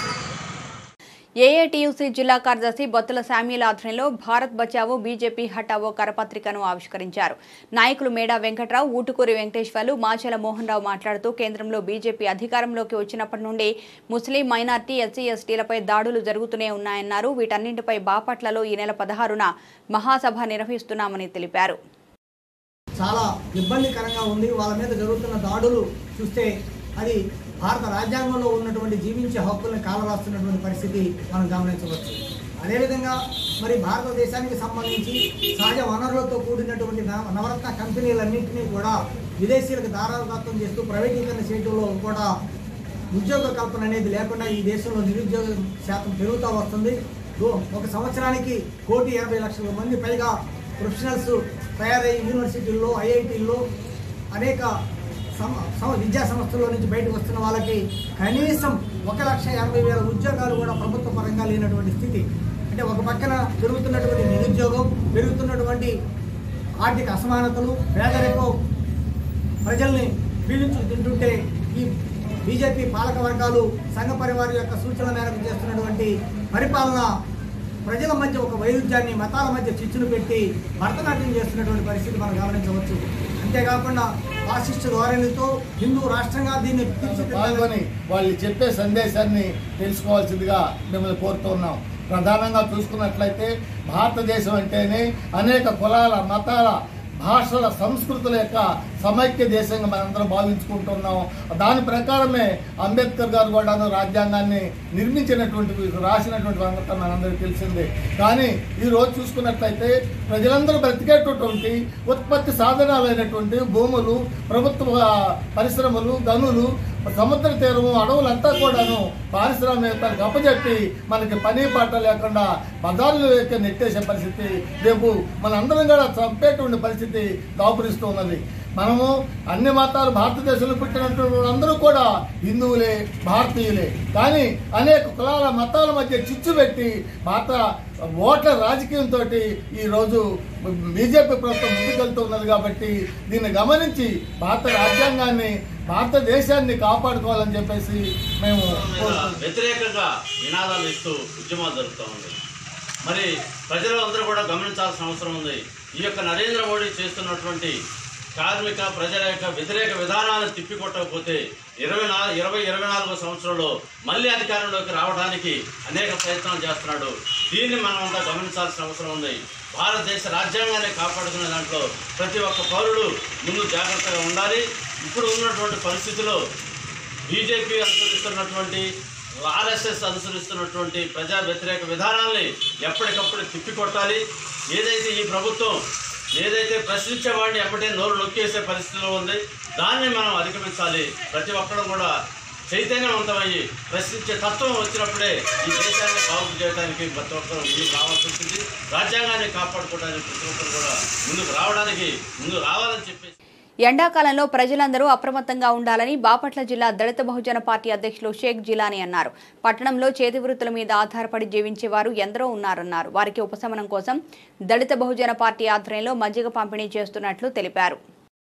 [SPEAKER 1] ఏఐటీయూసీ జిల్లా కార్యదర్శి బొత్తుల శామ్యుల ఆధ్వర్యంలో భారత్ బచావో బీజేపీ హటావో కరపత్రికను ఆవిష్కరించారు నాయకులు మేడా వెంకట్రావు ఊటుకూరి వెంకటేశ్వర్లు మాచల మోహన్ రావు మాట్లాడుతూ కేంద్రంలో బీజేపీ అధికారంలోకి వచ్చినప్పటి నుండి ముస్లిం మైనార్టీ ఎస్సీ ఎస్టీలపై దాడులు జరుగుతూనే ఉన్నాయన్నారు వీటన్నింటిపై బాపట్లలో ఈ నెల పదహారున మహాసభ నిర్వహిస్తున్నామని తెలిపారు
[SPEAKER 7] చాలా ఇబ్బందికరంగా ఉంది వాళ్ళ మీద జరుగుతున్న దాడులు చూస్తే అది భారత రాజ్యాంగంలో ఉన్నటువంటి జీవించే హక్కుల్ని కాలరాస్తున్నటువంటి పరిస్థితి మనం గమనించవచ్చు అదేవిధంగా మరి భారతదేశానికి సంబంధించి సహజ వనరులతో కూడినటువంటి నవ- నవరత్న కంపెనీలన్నింటినీ కూడా విదేశీయులకు దారాదత్తం చేస్తూ ప్రైవేటీకరణ చేయడంలో కూడా ఉద్యోగ కల్పన అనేది లేకుండా ఈ దేశంలో నిరుద్యోగ శాతం పెరుగుతూ వస్తుంది ఒక సంవత్సరానికి కోటి ఎనభై లక్షల మంది పైగా ప్రొఫెషనల్స్ తయారయ్యి యూనివర్సిటీల్లో ఐఐటీల్లో అనేక సమ సమ విద్యా సంస్థల్లో నుంచి బయటకు వస్తున్న వాళ్ళకి కనీసం ఒక లక్ష ఎనభై వేల ఉద్యోగాలు కూడా ప్రభుత్వ పరంగా లేనటువంటి స్థితి అంటే ఒక పక్కన పెరుగుతున్నటువంటి నిరుద్యోగం పెరుగుతున్నటువంటి ఆర్థిక అసమానతలు పేదరికం ప్రజల్ని పీడించు తింటుంటే ఈ బీజేపీ పాలక వర్గాలు సంఘ పరివారం యొక్క సూచనల మేరకు చేస్తున్నటువంటి పరిపాలన ప్రజల మధ్య ఒక వైరుధ్యాన్ని మతాల మధ్య చిచ్చులు పెట్టి భరతనాట్యం చేస్తున్నటువంటి పరిస్థితి మనం గమనించవచ్చు అంతేకాకుండా ఫాసిస్ట్ ధోరణితో హిందూ రాష్ట్రంగా దీన్ని తీర్చిదిద్దాలని
[SPEAKER 8] పాల్గొని వాళ్ళు చెప్పే సందేశాన్ని తెలుసుకోవాల్సిందిగా మిమ్మల్ని కోరుతున్నాం ప్రధానంగా చూసుకున్నట్లయితే భారతదేశం అంటేనే అనేక కులాల మతాల భాషల సంస్కృతుల యొక్క సమైక్య దేశంగా మనందరం భావించుకుంటున్నాం దాని ప్రకారమే అంబేద్కర్ గారు కూడాను రాజ్యాంగాన్ని నిర్మించినటువంటి రాసినటువంటి సంగతి మనందరికీ తెలిసిందే కానీ ఈ రోజు చూసుకున్నట్లయితే ప్రజలందరూ బ్రతికేటటువంటి ఉత్పత్తి సాధనాలైనటువంటి భూములు ప్రభుత్వ పరిశ్రమలు గనులు సముద్ర తీరము అడవులంతా కూడాను పారిశ్రామికతలకు అప్పచెప్పి మనకి పని పాట లేకుండా బజార్లు ఎక్కి నెట్టేసే పరిస్థితి రేపు మనందరం కూడా చంపేటువంటి పరిస్థితి దాపురిస్తూ ఉన్నది మనము అన్ని మతాలు భారతదేశంలో పుట్టినటువంటి వాళ్ళందరూ కూడా హిందువులే భారతీయులే కానీ అనేక కులాల మతాల మధ్య చిచ్చు పెట్టి భారత ఓట్ల రాజకీయంతో ఈ రోజు బీజేపీ ప్రభుత్వం ముందుకెళ్తూ ఉన్నది కాబట్టి దీన్ని గమనించి భారత రాజ్యాంగాన్ని భారతదేశాన్ని కాపాడుకోవాలని చెప్పేసి మేము కోరుకుంటున్నాం.
[SPEAKER 9] వ్యతిరేకంగా నినాదాలు ఇస్తూ ఉద్యమాలు జరుగుతూ ఉంది మరి ప్రజలు అందరూ కూడా గమనించాల్సిన అవసరం ఉంది ఈ యొక్క నరేంద్ర మోడీ చేస్తున్నటువంటి కార్మిక ప్రజల యొక్క వ్యతిరేక విధానాలను తిప్పికొట్టకపోతే ఇరవై నాలుగు ఇరవై ఇరవై నాలుగో సంవత్సరంలో మళ్ళీ అధికారంలోకి రావడానికి అనేక ప్రయత్నాలు చేస్తున్నాడు దీన్ని మనం అంతా గమనించాల్సిన అవసరం ఉంది భారతదేశ రాజ్యాంగాన్ని కాపాడుకునే దాంట్లో ప్రతి ఒక్క పౌరుడు ముందు జాగ్రత్తగా ఉండాలి ఇప్పుడు ఉన్నటువంటి పరిస్థితిలో బీజేపీ అనుసరిస్తున్నటువంటి ఆర్ఎస్ఎస్ అనుసరిస్తున్నటువంటి ప్రజా వ్యతిరేక విధానాల్ని ఎప్పటికప్పుడు తిప్పికొట్టాలి ఏదైతే ఈ ప్రభుత్వం ఏదైతే ప్రశ్నించే వాడిని ఎప్పటికే నోరు నొక్కేసే పరిస్థితిలో ఉంది దాన్ని మనం అధిగమించాలి ప్రతి ఒక్కరు కూడా చైతన్యవంతమయ్యి ప్రశ్నించే తత్వం వచ్చినప్పుడే ఈ దేశాన్ని బాగు చేయడానికి ప్రతి ఒక్కరు ముందుకు రావాల్సి ఉంటుంది రాజ్యాంగాన్ని కాపాడుకోవడానికి ప్రతి ఒక్కరు కూడా ముందుకు రావడానికి ముందుకు రావాలని చెప్పేసి
[SPEAKER 1] ఎండాకాలంలో ప్రజలందరూ అప్రమత్తంగా ఉండాలని బాపట్ల జిల్లా దళిత బహుజన పార్టీ అధ్యక్షులు షేక్ జిలానీ అన్నారు పట్టణంలో చేతి వృత్తుల మీద ఆధారపడి జీవించేవారు ఎందరో ఉన్నారన్నారు వారికి ఉపశమనం కోసం దళిత బహుజన పార్టీ ఆధ్వర్యంలో మజ్జిగ పంపిణీ చేస్తున్నట్లు తెలిపారు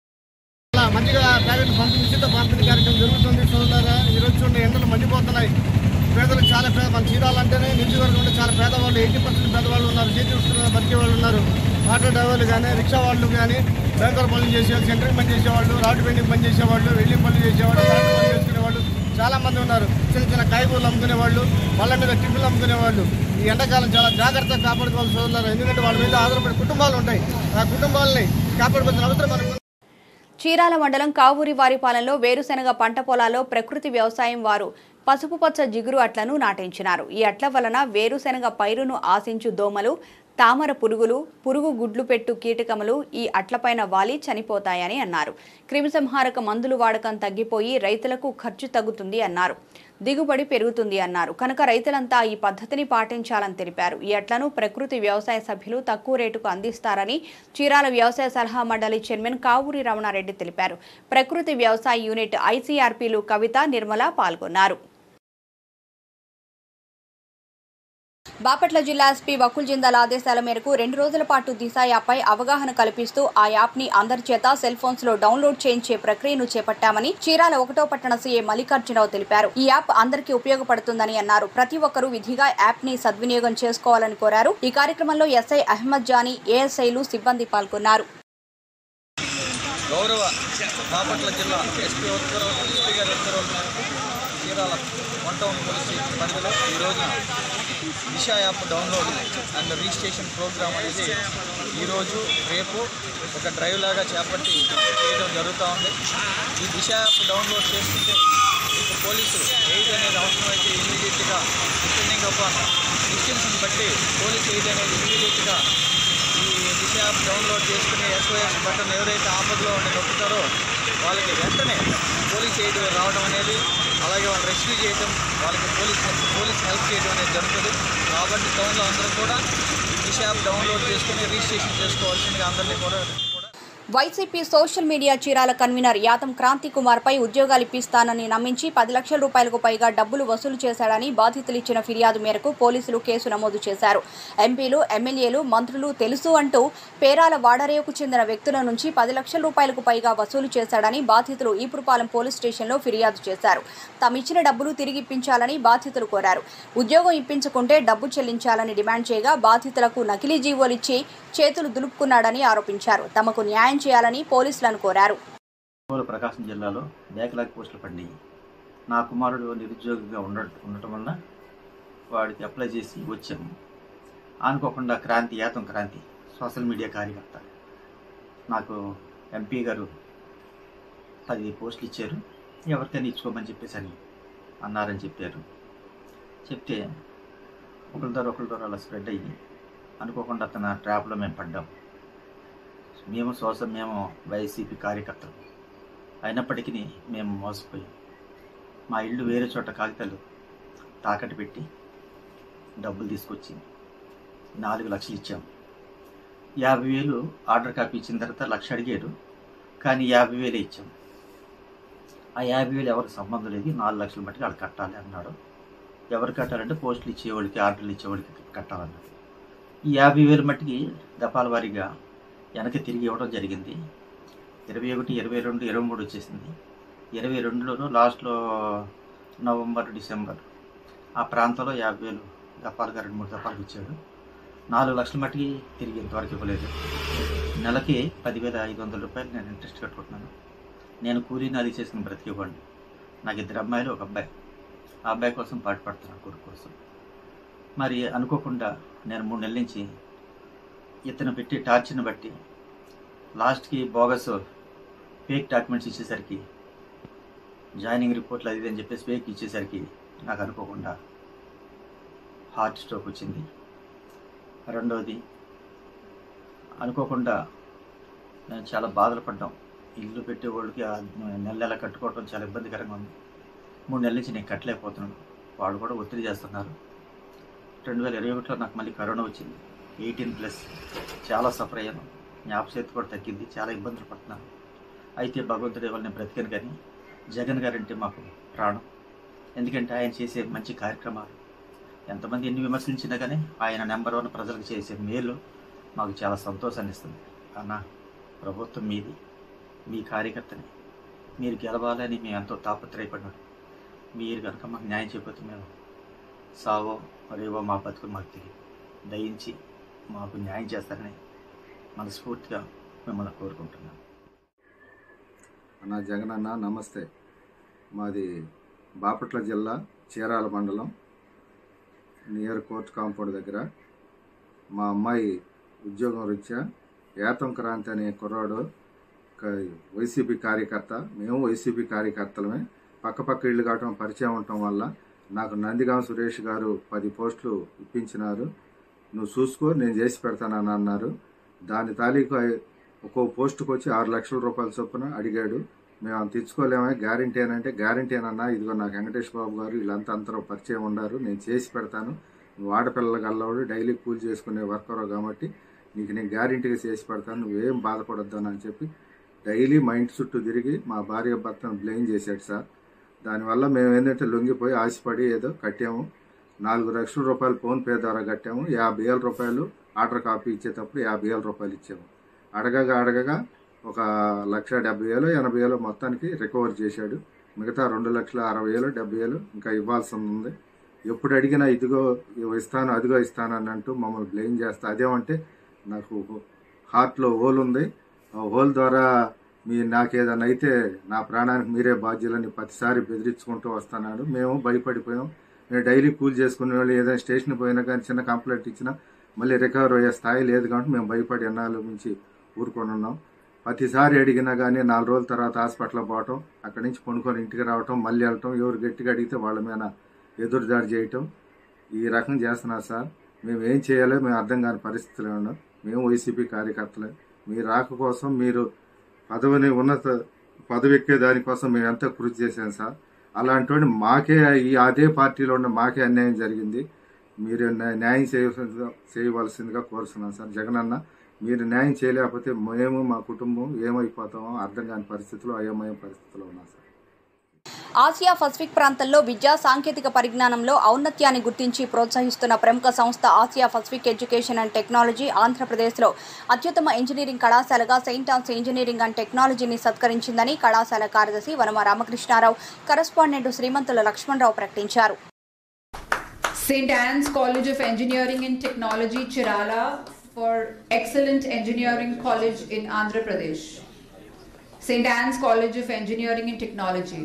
[SPEAKER 10] అలా మంచిగా ప్యాకెట్ పంపిణీ ఉచిత పంపిణీ కార్యక్రమం జరుగుతుంది సోదరులారా ఈరోజు చూడండి ఎండలు మండిపోతున్నాయి పేదలు చాలా పేద మన చీరాలంటేనే నియోజకవర్గం ఉంటే చాలా పేదవాళ్ళు ఎయిటీ పర్సెంట్ పేదవాళ్ళు ఉన్నారు చేతి వృత్తులు బతికే వాళ్ళు ఉన్నారు ఆటో డ్రైవర్లు కానీ రిక్షా వాళ్ళు కానీ బ్యాంకర్ పనులు చేసేవాళ్ళు సెంటరింగ్ పని చేసేవాళ్ళు రాడ్ పెయింటింగ్ పని చేసేవాళ్ళు వెల్డింగ్ పనులు చేసేవాళ్ళు కరెంట్ పనులు చేసుకునేవాళ్ళు చాలా మంది ఉన్నారు చిన్న చిన్న కాయగూరలు అమ్ముకునేవాళ్ళు వాళ్ళ మీద టిఫిన్లు అమ్ముకునేవాళ్ళు ఈ ఎండాకాలం చాలా జాగ్రత్తగా కాపాడుకోవాలి సోదరులారు ఎందుకంటే వాళ్ళ మీద ఆధారపడి కుటుంబాలు ఉంటాయి ఆ కుటుంబాలని కాపాడుకోవాల్సిన అవసరం మనకు ఉంది.
[SPEAKER 1] చీరాల మండలం కావూరి వారిపాలెంలో వేరుశెనగ పంట పొలాల్లో ప్రకృతి వ్యవసాయం వారు పసుపు పచ్చ జిగురు అట్లను నాటించినారు ఈ అట్ల వలన వేరుశెనగ పైరును ఆశించు దోమలు తామర పురుగులు పురుగు గుడ్లు పెట్టు కీటకములు ఈ అట్లపైన వాలి చనిపోతాయని అన్నారు క్రిమిసంహారక మందులు వాడకం తగ్గిపోయి రైతులకు ఖర్చు తగ్గుతుంది అన్నారు దిగుబడి పెరుగుతుంది అన్నారు కనుక రైతులంతా ఈ పద్ధతిని పాటించాలని తెలిపారు ఈ అట్లను ప్రకృతి వ్యవసాయ సభ్యులు తక్కువ రేటుకు అందిస్తారని చీరాల వ్యవసాయ సలహా మండలి చైర్మన్ కావూరి రమణారెడ్డి తెలిపారు ప్రకృతి వ్యవసాయ యూనిట్ ఐసీఆర్పీలు కవిత నిర్మల పాల్గొన్నారు బాపట్ల జిల్లా ఎస్పీ వకుల్ జిందాల్ ఆదేశాల మేరకు రెండు రోజుల పాటు దిశ యాప్పై అవగాహన కల్పిస్తూ ఆ యాప్ ని అందరి చేత సెల్ ఫోన్స్ లో డౌన్లోడ్ చేయించే ప్రక్రియను చేపట్టామని చీరాల ఒకటో పట్టణ సీఏ మల్లికార్జునరావు తెలిపారు ఈ యాప్ అందరికీ ఉపయోగపడుతుందని అన్నారు ప్రతి ఒక్కరూ విధిగా యాప్ ని సద్వినియోగం చేసుకోవాలని కోరారు ఈ కార్యక్రమంలో ఎస్ఐ అహ్మద్ జానీ ఏఎస్ఐలు సిబ్బంది పాల్గొన్నారు
[SPEAKER 11] గౌరవ బాపట్ల జిల్లా ఎస్పీ ఉత్తర్వు ఎస్పీ గారి ఉత్తర్వుల మేరకు చీరాల వన్ టౌన్ పోలీస్ పరిధిలో ఈ రోజున Disha app download and registration program అనేది ఈరోజు రేపు ఒక డ్రైవ్ లాగా చేపట్టి చేయడం జరుగుతూ ఉంది ఈ దిశ యాప్ డౌన్లోడ్ చేసుకుంటే మీకు పోలీసు ఎయిడ్ అనేది అవసరమైతే ఇమీడియట్గా డిపెండింగ్ అపాన్ డిస్టెన్స్ని బట్టి పోలీస్ ఎయిడ్ అనేది ఇమీడియట్గా ఈ దిశ యాప్ డౌన్లోడ్ చేసుకుని ఎస్ఓఎస్ బటన్ ఎవరైతే ఆపదలో ఉండి నొక్కుతారో వాళ్ళకి వెంటనే పోలీస్ ఎయిడ్ రావడం అనేది అలాగే వాళ్ళు రెస్క్యూ చేయడం వాళ్ళకి పోలీస్ పోలీస్ హెల్ప్ చేయడం అనేది జరుగుతుంది కాబట్టి టౌన్లో అందరూ కూడా ఈ దిశ యాప్ డౌన్లోడ్ చేసుకుని రిజిస్ట్రేషన్ చేసుకోవాల్సిందిగా అందరినీ కూడా
[SPEAKER 1] YCP social media Chirala convener Yatham Kranti Kumar పై ఉద్యోగాలు ఇప్పిస్తానని నమ్మించి పది లక్షల రూపాయలకు పైగా డబ్బులు వసూలు చేశాడని బాధితులు ఇచ్చిన ఫిర్యాదు మేరకు పోలీసులు కేసు నమోదు చేశారు ఎంపీలు ఎమ్మెల్యేలు మంత్రులు తెలుసు అంటూ పేరాల వాడరేవుకు చెందిన వ్యక్తుల నుంచి పది లక్షల రూపాయలకు పైగా వసూలు చేశాడని బాధితులు ఈపురపాలెం పోలీస్ స్టేషన్లో ఫిర్యాదు చేశారు తామిచ్చిన డబ్బులు తిరిగి ఇప్పించాలని బాధితులు కోరారు ఉద్యోగం ఇప్పించుకుంటే డబ్బు చెల్లించాలని డిమాండ్ చేయగా బాధితులకు నకిలీ జీవోలిచ్చి చేతులు దులుపుకున్నాడని ఆరోపించారు తమకు న్యాయం చేయాలని పోలీసులను కోరారు
[SPEAKER 12] ఒంగోలు ప్రకాశం జిల్లాలో బ్యాక్లాగ్ పోస్టులు పడినాయి నా కుమారుడు నిరుద్యోగిగా ఉండ ఉండటం వలన వాడికి అప్లై చేసి వచ్చాము అనుకోకుండా క్రాంతి యాతం క్రాంతి సోషల్ మీడియా కార్యకర్త నాకు ఎంపీ గారు పది పోస్టులు ఇచ్చారు ఎవరికైనా ఇచ్చుకోమని చెప్పేసి అని అన్నారని చెప్పారు చెప్తే ఒకరి ద్వారా ఒకరి ద్వారా అలా స్ప్రెడ్ అయ్యి అనుకోకుండా తన ట్రాప్లో మేము పడ్డాం మేము సోషల్ మేము వైసీపీ కార్యకర్తలు అయినప్పటికీ మేము మోసపోయాం మా ఇల్లు వేరే చోట కాగితాలు తాకట్టు పెట్టి డబ్బులు తీసుకొచ్చి నాలుగు లక్షలు ఇచ్చాం యాభై వేలు ఆర్డర్ కాపీ ఇచ్చిన తర్వాత లక్ష అడిగాడు కానీ యాభై వేలే ఇచ్చాం ఆ యాభై వేలు ఎవరికి సంబంధం లేదు నాలుగు లక్షల మట్టుకు వాళ్ళు కట్టాలి అన్నాడు ఎవరు కట్టాలంటే పోస్టులు ఇచ్చేవాడికి ఆర్డర్లు ఇచ్చేవాడికి కట్టాలన్నాడు ఈ యాభై వేలు మట్టికి దఫాల వారీగా వెనక్కి తిరిగి ఇవ్వడం జరిగింది ఇరవై ఒకటి ఇరవై రెండు ఇరవై మూడు వచ్చేసింది ఇరవై రెండులోనూ లాస్ట్లో నవంబర్ డిసెంబర్ ఆ ప్రాంతంలో యాభై వేలు దఫాలుగా రెండు మూడు దఫాలకు ఇచ్చాడు నాలుగు లక్షల మట్టికి తిరిగి ఇంతవరకు ఇవ్వలేదు నెలకి పదివేల ఐదు వందల రూపాయలు నేను ఇంట్రెస్ట్ కట్టుకుంటున్నాను నేను కూలీ నాది చేసిన బ్రతికివ్వండి నాకు ఇద్దరు అమ్మాయిలు ఒక అబ్బాయి ఆ అబ్బాయి కోసం పాటుపడుతున్నాను కొడుకు కోసం మరి అనుకోకుండా నేను మూడు నెలల నుంచి ఇతను పెట్టి టార్చర్ని బట్టి లాస్ట్కి బోగస్ ఫేక్ డాక్యుమెంట్స్ ఇచ్చేసరికి జాయినింగ్ రిపోర్ట్లు అది ఇది అని చెప్పేసి ఫేక్ ఇచ్చేసరికి నాకు అనుకోకుండా హార్ట్ స్ట్రోక్ వచ్చింది రెండవది అనుకోకుండా నేను చాలా బాధలు పడ్డాం ఇల్లు పెట్టేవాళ్ళకి ఆ నెల నెల కట్టుకోవడం చాలా ఇబ్బందికరంగా ఉంది మూడు నెలల నుంచి నేను కట్టలేకపోతున్నాను వాళ్ళు కూడా ఒత్తిడి చేస్తున్నారు రెండు వేల ఇరవై ఒకటిలో నాకు మళ్ళీ కరోనా వచ్చింది ఎయిటీన్ ప్లస్ చాలా సఫర్ అయ్యాను జ్ఞాపశక్తి కూడా తగ్గింది చాలా ఇబ్బందులు పడుతున్నాను అయితే భగవంతుడి వల్ల నేను బ్రతికాను కానీ జగన్ గారు అంటే మాకు ప్రాణం ఎందుకంటే ఆయన చేసే మంచి కార్యక్రమాలు ఎంతమంది ఎన్ని విమర్శించినా కానీ ఆయన నెంబర్ వన్ ప్రజలకు చేసే మేలు మాకు చాలా సంతోషాన్ని ఇస్తుంది అన్న ప్రభుత్వం మీది మీ కార్యకర్తని మీరు గెలవాలని మేము ఎంతో తాపత్రయపడ్డాం మీరు కనుక మాకు న్యాయం చేయకపోతే మేము సావో రేవో మా బతుకు మాకు తెలియదు దయించి మాకు న్యాయం చేస్తారని మనస్ఫూర్తిగా మిమ్మల్ని కోరుకుంటున్నాను
[SPEAKER 13] అన్న జగన్ అన్న నమస్తే మాది బాపట్ల జిల్లా చీరాల మండలం నియర్ కోర్ట్ కాంపౌండ్ దగ్గర మా అమ్మాయి ఉద్యోగం రీత్యా ఏతం క్రాంతి అనే కుర్రాడు క- వైసీపీ కార్యకర్త మేము వైసీపీ కార్యకర్తలమే పక్క పక్క ఇళ్ళు కావటం పరిచయం ఉండటం వల్ల నాకు నందిగాం సురేష్ గారు పది పోస్టులు ఇప్పించినారు నువ్వు చూసుకో నేను చేసి పెడతానని అన్నారు దాని తాలూకు ఐ- ఒక్కో పోస్టుకు వచ్చి ఆరు లక్షల రూపాయల చొప్పున అడిగాడు మేము అంత తెచ్చుకోలేమే గ్యారంటీ అని అంటే గ్యారంటీ అనన్నా ఇదిగో నాకు వెంకటేష్ బాబు గారు వీళ్ళంతా అందరూ పరిచయం ఉన్నారు నేను చేసి పెడతాను నువ్వు ఆడపిల్లలు గల్లవాడు డైలీ కూలి చేసుకునే వర్కర్ కాబట్టి నీకు నేను గ్యారంటీగా చేసి పెడతాను నువ్వేం బాధపడొద్దు అని చెప్పి డైలీ మా ఇంటి చుట్టూ తిరిగి మా భార్య భర్తను బ్లేమ్ చేశాడు సార్ దానివల్ల మేము ఏంటంటే లొంగిపోయి ఆశపడి ఏదో కట్టాము నాలుగు లక్షల రూపాయలు ఫోన్పే ద్వారా కట్టాము యాభై వేల రూపాయలు ఆర్డర్ కాపీ ఇచ్చేటప్పుడు యాభై వేల రూపాయలు ఇచ్చాము అడగగా అడగగా ఒక లక్ష డెబ్బై వేలు ఎనభై వేలు మొత్తానికి రికవర్ చేశాడు మిగతా రెండు లక్షల అరవై వేలు డెబ్బై వేలు ఇంకా ఇవ్వాల్సి ఉంది ఎప్పుడు అడిగినా ఇదిగో ఇవి ఇస్తాను అదిగో ఇస్తాను అని అంటూ మమ్మల్ని బ్లేమ్ చేస్తా అదేమంటే నాకు హార్ట్లో హోల్ ఉంది ఆ హోల్ ద్వారా మీ నాకేదన్నా అయితే నా ప్రాణానికి మీరే బాధ్యులని ప్రతిసారి బెదిరించుకుంటూ వస్తున్నాడు మేము భయపడిపోయాం మేము డైలీ కూల్ చేసుకునే వాళ్ళు ఏదైనా స్టేషన్ పోయినా కానీ చిన్న కంప్లైంట్ ఇచ్చినా మళ్ళీ రికవర్ అయ్యే స్థాయి లేదు కాబట్టి మేము భయపడి ఎన్నాళ్ళ నుంచి ఊరుకొని ఉన్నాం ప్రతిసారి అడిగినా కానీ నాలుగు రోజుల తర్వాత హాస్పిటల్ పోవటం అక్కడి నుంచి కొనుక్కొని ఇంటికి రావటం మళ్ళీ వెళ్ళటం ఎవరు గట్టిగా అడిగితే వాళ్ళ మీద ఎదురుదాడి చేయటం ఈ రకం చేస్తున్నారు సార్ మేము ఏం చేయాలో మేము అర్థం కాని పరిస్థితిలో ఉన్నాం మేము వైసీపీ కార్యకర్తలే మీ రాక కోసం మీరు పదవిని ఉన్నత పదవి ఎక్కే దానికోసం మేము ఎంతో కృషి చేశాం సార్ అలాంటి మాకే ఈ అదే పార్టీలో ఉన్న మాకే అన్యాయం జరిగింది మీరు న్యా- న్యాయం చేయవలసిందిగా చేయవలసిందిగా కోరుతున్నాను సార్ జగనన్న మీరు న్యాయం చేయలేకపోతే మేము మా కుటుంబం ఏమైపోతామో అర్థం కాని పరిస్థితిలో అయోమయ పరిస్థితిలో ఉన్నాం సార్
[SPEAKER 1] ఆసియా పసిఫిక్ ప్రాంతంలో విద్యా సాంకేతిక పరిజ్ఞానంలో ఔన్నత్యాన్ని గుర్తించి ప్రోత్సహిస్తున్న ప్రముఖ సంస్థ Asia Pacific education and technology ఆంధ్రప్రదేశ్లో అత్యుత్తమ ఇంజనీరింగ్ కళాశాలగా సెయింట్ ఆన్స్ ఇంజనీరింగ్ అండ్ టెక్నాలజీని సత్కరించిందని కళాశాల కార్యదర్శి వనమ రామకృష్ణారావు కరస్పాండెంట్ శ్రీమంతుల లక్ష్మణరావు ప్రకటించారు
[SPEAKER 14] St. Anne's College of Engineering and Technology, Chirala, for Excellent Engineering College in Andhra Pradesh. St. Anne's College of Engineering and Technology.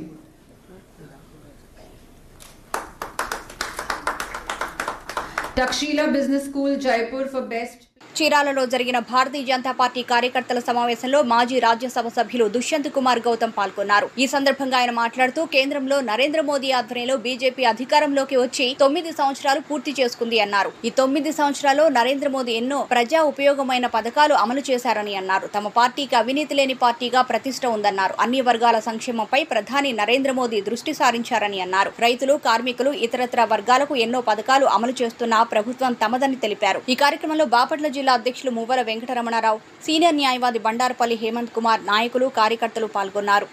[SPEAKER 14] Takshila Business School, Jaipur, for Best
[SPEAKER 1] చీరాలలో జరిగిన భారతీయ Janata party కార్యకర్తల సమావేశంలో మాజీ రాజ్యసభ సభ్యులు దుష్యంత్ కుమార్ గౌతమ్ పాల్గొన్నారు ఈ సందర్భంగా ఆయన మాట్లాడుతూ కేంద్రంలో నరేంద్ర మోదీ ఆధ్వర్యంలో బీజేపీ అధికారంలోకి వచ్చి తొమ్మిది సంవత్సరాలు పూర్తి చేసుకుంది అన్నారు ఈ తొమ్మిది సంవత్సరాల్లో నరేంద్ర మోదీ ఎన్నో ప్రజా ఉపయోగమైన పథకాలు అమలు చేశారని అన్నారు తమ పార్టీకి అవినీతి లేని పార్టీగా ప్రతిష్ట ఉందన్నారు అన్ని వర్గాల సంక్షేమంపై ప్రధాని నరేంద్ర మోదీ దృష్టి సారించారని అన్నారు రైతులు కార్మికులు ఇతరత్ర వర్గాలకు ఎన్నో పథకాలు అమలు చేస్తున్న ప్రభుత్వం తమదని తెలిపారు ఈ కార్యక్రమంలో బాపట్ల జిల్లా అధ్యక్షులు మువ్వల వెంకటరమణారావు సీనియర్ న్యాయవాది బండారపల్లి హేమంత్ కుమార్ నాయకులు కార్యకర్తలు పాల్గొన్నారు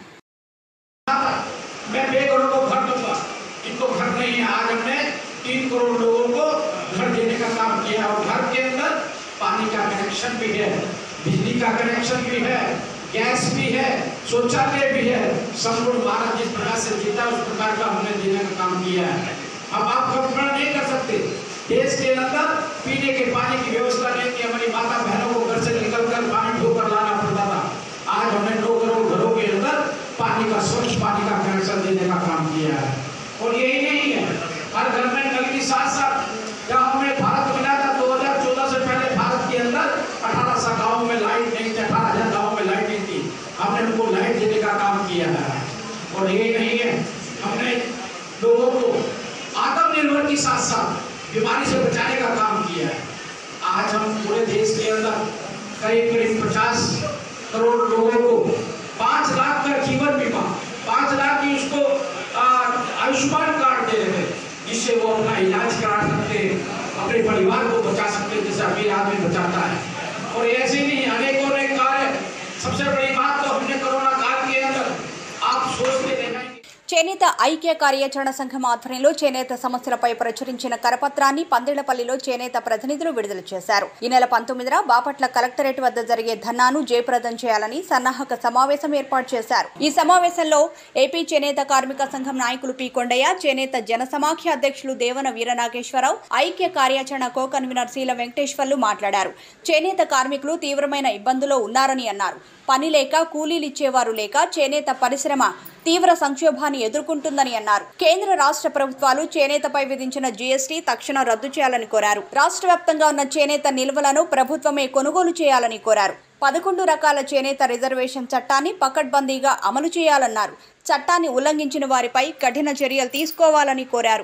[SPEAKER 15] मैं बे करोड़ को घर दूंगा इनको घर नहीं है आज हमने तीन करोड़ लोगों को घर देने का काम किया और घर के अंदर पानी का कनेक्शन भी है बिजली का कनेक्शन भी है गैस भी है शौचालय भी है संपूर्ण भारत जिस प्रकार से जीता उस प्रकार का हमने देने का काम किया है अब आप कल्पना नहीं कर सकते देश के अंदर पीने के पानी की व्यवस्था नहीं थी हमारी माता बहनों को घर से निकल कर पानी ढोकर लाना पड़ता था आज हमने दो करोड़ घरों के अंदर पानी का स्वच्छ पानी का कनेक्शन देने का काम किया है और यही नहीं है हर घर में नल की साथ साथ जब हमें भारत मिला था 2014 से पहले भारत के अंदर अठारह सौ गाँव में लाइट नहीं थी अठारह हजार गाँव में लाइट नहीं थी हमने उनको लाइट देने का काम किया है और यही नहीं है हमने लोगों को आत्मनिर्भर के साथ साथ बीमारी से बचाने का काम किया है आज हम पूरे देश के अंदर करीब करीब पचास करोड़ लोगों को पांच लाख का जीवन बीमा पांच लाख की उसको आ, आयुष्मान कार्ड दे रहे हैं जिससे वो अपना इलाज करा सकते हैं अपने परिवार को बचा सकते हैं जैसे अमीर आदमी बचाता है और ऐसे ही नहीं अनेकों अनेक कार्य सबसे बड़ी बात तो हमने कोरोना काल के अंदर आप सोचते रह जाएंगे
[SPEAKER 1] చేనేత ఐక్య కార్యాచరణ సంఘం ఆధ్వర్యంలో చేనేత సమస్యలపై ప్రచురించిన కరపత్రాన్ని పందిళ్లపల్లిలో చేనేత ప్రతినిధులు విడుదల చేశారు ఈ నెల పంతొమ్మిదిన బాపట్ల కలెక్టరేట్ వద్ద జరిగే ధర్నాను జయప్రదం చేయాలని సన్నాహక సమావేశం ఏర్పాటు చేశారు ఈ సమావేశంలో ఏపీ చేనేత కార్మిక సంఘం నాయకులు పి కొండయ్య చేనేత జనసమాఖ్య అధ్యక్షులు దేవన వీరనాగేశ్వరరావు ఐక్య కార్యాచరణ కో కన్వీనర్ శీల వెంకటేశ్వర్లు మాట్లాడారు చేనేత కార్మికులు తీవ్రమైన ఇబ్బందులో ఉన్నారని అన్నారు పని లేక కూలీలిచ్చేవారు లేక చేనేత పరిశ్రమ తీవ్ర సంక్షోభాన్ని ఎదుర్కొంటుందని అన్నారు కేంద్ర రాష్ట్ర ప్రభుత్వాలు చేనేతపై విధించిన జీఎస్టీ తక్షణం రద్దు చేయాలని కోరారు రాష్ట్ర వ్యాప్తంగా ఉన్న చేనేత నిల్వలను ప్రభుత్వమే కొనుగోలు చేయాలని కోరారు పదకొండు రకాల చేనేత రిజర్వేషన్ చట్టాన్ని పకడ్బందీగా అమలు చేయాలన్నారు చట్టాన్ని ఉల్లంఘించిన వారిపై కఠిన చర్యలు తీసుకోవాలని కోరారు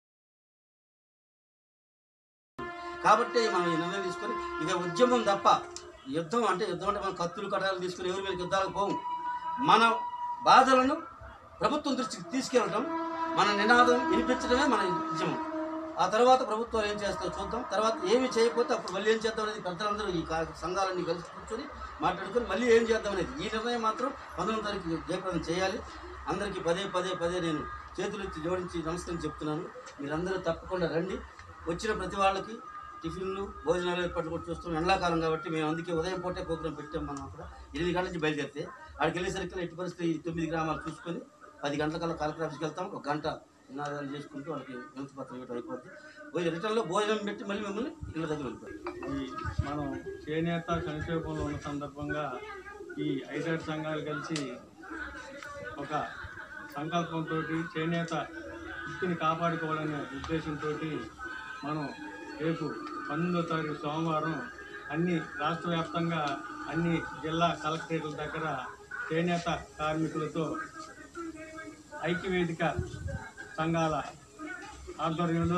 [SPEAKER 16] కాబట్టి మనం ఈ నిర్ణయం తీసుకొని ఇక ఉద్యమం తప్ప యుద్ధం అంటే యుద్ధం అంటే మనం కత్తులు కటాలు తీసుకుని ఎవరి మీద యుద్ధాలకు పోము మన బాధలను ప్రభుత్వం దృష్టికి తీసుకెళ్ళటం మన నినాదం వినిపించడమే మన ఉద్యమం ఆ తర్వాత ప్రభుత్వం ఏం చేస్తారో చూద్దాం తర్వాత ఏమి చేయకపోతే అప్పుడు మళ్ళీ ఏం చేద్దాం అనేది పెద్దలందరూ ఈ కా- సంఘాలన్నీ కలిసి కూర్చొని మాట్లాడుకొని మళ్ళీ ఏం చేద్దాం అనేది ఈ నిర్ణయం మాత్రం పంతొమ్మిది తారీఖు జయప్రదం చేయాలి అందరికీ పదే పదే పదే నేను చేతులెత్తి జోడించి నమస్కారం చెప్తున్నాను మీరందరూ తప్పకుండా రండి వచ్చిన ప్రతి వాళ్ళకి టిఫిన్లు భోజనాలు ఏర్పాట్లు కూడా చూస్తున్నాం ఎండాకాలం కాబట్టి మేము అందుకే ఉదయం పూటే ప్రోగ్రాం పెట్టాం మనం అక్కడ ఎనిమిది గంటల నుంచి బయలుదేరితే అక్కడికి వెళ్ళేసరికి ఎట్టి పరిస్థితి ఈ తొమ్మిది గ్రామాలు చూసుకొని పది గంటల కల్లా కలెక్టర్ ఆఫీస్కి వెళ్తాం ఒక గంట నినాదాలు చేసుకుంటూ వాళ్ళకి వినతి పత్రం ఇవ్వడం అయిపోద్ది పోయి రిటర్న్లో భోజనం పెట్టి మళ్ళీ మిమ్మల్ని ఇళ్ళ దగ్గర వెళ్ళిపోయి
[SPEAKER 17] ఈ మనం చేనేత సంక్షేమంలో ఉన్న సందర్భంగా ఈ ఐదారు సంఘాలు కలిసి ఒక సంకల్పంతో చేనేత వృత్తిని కాపాడుకోవాలనే ఉద్దేశంతో మనం రేపు పంతొమ్మిదో తారీఖు సోమవారం అన్ని రాష్ట్ర వ్యాప్తంగా అన్ని జిల్లా కలెక్టరేట్ల దగ్గర చేనేత కార్మికులతో ఐక్యవేదిక సంఘాల ఆధ్వర్యంలో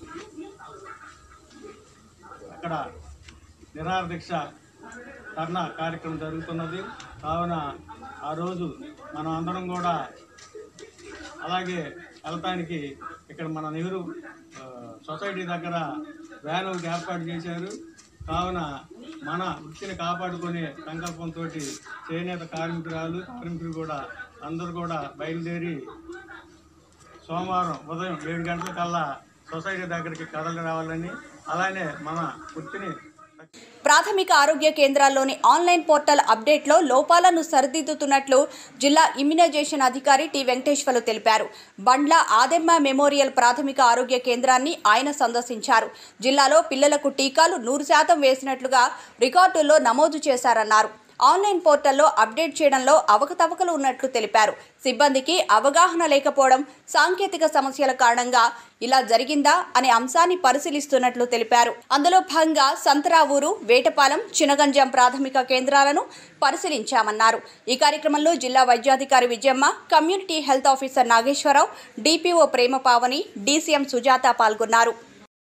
[SPEAKER 17] అక్కడ నిరాహార దీక్ష ధర్నా కార్యక్రమం జరుగుతున్నది కావున ఆ రోజు మనం అందరం కూడా అలాగే వెళ్తానికి ఇక్కడ మన నెహ్రూ ఆ, సొసైటీ దగ్గర వ్యాన్ ఒకటి ఏర్పాటు చేశారు కావున మన వృత్తిని కాపాడుకునే సంకల్పంతో చేనేత కార్మికురాలు కార్మికులు కూడా అందరూ కూడా బయలుదేరి సోమవారం ఉదయం ఏడు గంటల కల్లా సొసైటీ దగ్గరికి కదలి రావాలని అలానే మన వృత్తిని
[SPEAKER 1] ప్రాథమిక ఆరోగ్య కేంద్రాల్లోని ఆన్లైన్ పోర్టల్ అప్డేట్లో లోపాలను సరిదిద్దుతున్నట్లు జిల్లా ఇమ్యునైజేషన్ అధికారి టి వెంకటేశ్వర్లు తెలిపారు బండ్ల ఆదెమ్మ మెమోరియల్ ప్రాథమిక ఆరోగ్య కేంద్రాన్ని ఆయన సందర్శించారు జిల్లాలో పిల్లలకు టీకాలు నూరు శాతం వేసినట్లుగా రికార్డుల్లో నమోదు చేశారన్నారు ఆన్లైన్ పోర్టల్లో అప్డేట్ చేయడంలో అవకతవకలు ఉన్నట్లు తెలిపారు సిబ్బందికి అవగాహన లేకపోవడం సాంకేతిక సమస్యల కారణంగా ఇలా జరిగిందా అనే అంశాన్ని పరిశీలిస్తున్నట్లు తెలిపారు అందులో భాగంగా సంతరావూరు వేటపాలెం చినగంజం ప్రాథమిక కేంద్రాలను పరిశీలించామన్నారు ఈ కార్యక్రమంలో జిల్లా వైద్యాధికారి Vijayamma community health officer Nageswara Rao DPO Prema Pavani DCM Sujatha పాల్గొన్నారు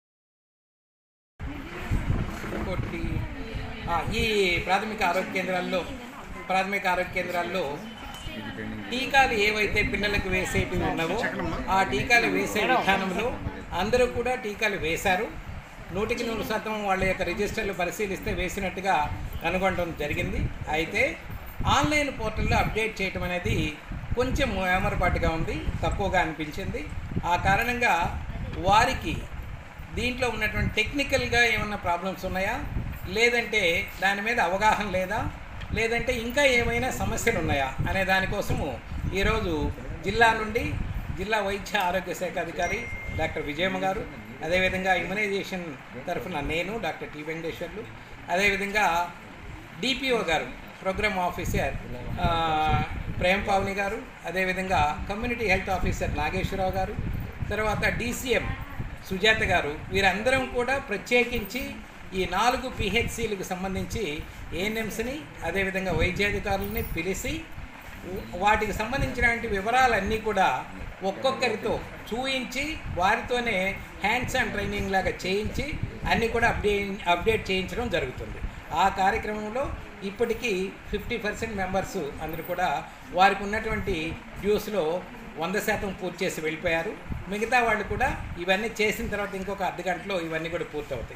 [SPEAKER 18] ఇంకోటి ఆ, ఈ ప్రాథమిక ఆరోగ్య కేంద్రాల్లో ప్రాథమిక ఆరోగ్య కేంద్రాల్లో టీకాలు ఏవైతే పిల్లలకు వేసేటివి ఉన్నావో ఆ టీకాలు వేసే విధానంలో అందరూ కూడా టీకాలు వేశారు నూటికి నూరు శాతం వాళ్ళ యొక్క రిజిస్టర్లు పరిశీలిస్తే వేసినట్టుగా కనుగొనడం జరిగింది అయితే ఆన్లైన్ పోర్టల్లో అప్డేట్ చేయటం అనేది కొంచెం ఏమరపాటుగా ఉంది తక్కువగా అనిపించింది ఆ కారణంగా వారికి దీంట్లో ఉన్నటువంటి టెక్నికల్గా ఏమన్నా ప్రాబ్లమ్స్ ఉన్నాయా లేదంటే దాని మీద అవగాహన లేదా లేదంటే ఇంకా ఏమైనా సమస్యలు ఉన్నాయా అనే దానికోసము ఈరోజు జిల్లా నుండి జిల్లా వైద్య ఆరోగ్య శాఖ అధికారి డాక్టర్ విజయమ్మ గారు అదేవిధంగా ఇమ్యునైజేషన్ తరఫున నేను డాక్టర్ టి వెంకటేశ్వర్లు అదేవిధంగా డిపిఓ గారు ప్రోగ్రామ్ ఆఫీసర్ ఆ, ప్రేమ్ పావని గారు అదేవిధంగా కమ్యూనిటీ హెల్త్ ఆఫీసర్ నాగేశ్వరరావు గారు తర్వాత డీసీఎం సుజాత గారు వీరందరం కూడా ప్రత్యేకించి ఈ నాలుగు పిహెచ్సిలకు సంబంధించి ఏఎన్ఎంస్ని అదేవిధంగా వైద్యాధికారులని పిలిచి వాటికి సంబంధించినటువంటి వివరాలన్నీ కూడా ఒక్కొక్కరితో చూయించి వారితోనే హ్యాండ్స్ ఆన్ ట్రైనింగ్ లాగా చేయించి అన్నీ కూడా అప్డేట్ అప్డేట్ చేయించడం జరుగుతుంది ఆ కార్యక్రమంలో ఇప్పటికీ ఫిఫ్టీ పర్సెంట్ మెంబర్స్ అందరూ కూడా వారికి ఉన్నటువంటి డ్యూస్లో వంద శాతం పూర్తి చేసి వెళ్ళిపోయారు మిగతా వాళ్ళు కూడా ఇవన్నీ చేసిన తర్వాత ఇంకొక అర్ధ గంటలో ఇవన్నీ కూడా పూర్తవుతాయి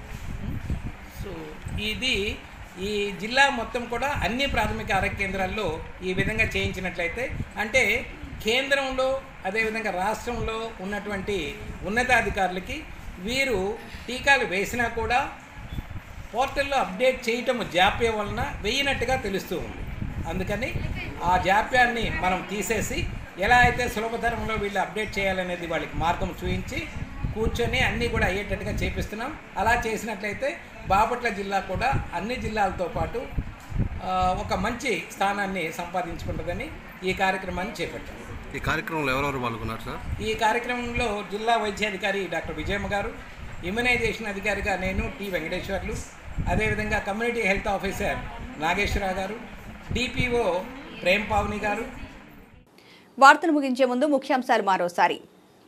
[SPEAKER 18] సో ఇది ఈ జిల్లా మొత్తం కూడా అన్ని ప్రాథమిక ఆరోగ్య కేంద్రాల్లో ఈ విధంగా చేయించినట్లయితే అంటే కేంద్రంలో అదేవిధంగా రాష్ట్రంలో ఉన్నటువంటి ఉన్నతాధికారులకి వీరు టీకాలు వేసినా కూడా పోర్టల్లో అప్డేట్ చేయటం జాప్యం వలన వేయనట్టుగా తెలుస్తూ ఉంది అందుకని ఆ జాప్యాన్ని మనం తీసేసి ఎలా అయితే సులభతరంలో వీళ్ళు అప్డేట్ చేయాలనేది వాళ్ళకి మార్గం చూపించి కూర్చొని అన్నీ కూడా అయ్యేటట్టుగా చేపిస్తున్నాం అలా చేసినట్లయితే బాపట్ల జిల్లా కూడా అన్ని జిల్లాలతో పాటు ఆ, ఒక మంచి స్థానాన్ని సంపాదించుకుంటుందని ఈ కార్యక్రమాన్ని చేపట్టాం
[SPEAKER 19] ఈ కార్యక్రమంలో ఎవరెవరు పాల్గొన్నారు సార్
[SPEAKER 18] ఈ కార్యక్రమంలో జిల్లా వైద్యాధికారి డాక్టర్ విజయమ్మ గారు ఇమ్యునైజేషన్ అధికారిగా నేను టి వెంకటేశ్వర్లు అదేవిధంగా కమ్యూనిటీ హెల్త్ ఆఫీసర్ నాగేశ్వరరావు గారు డిపిఓ ప్రేమ్ పావని గారు
[SPEAKER 1] వార్తలు ముగించే ముందు ముఖ్యాంశాలు మరోసారి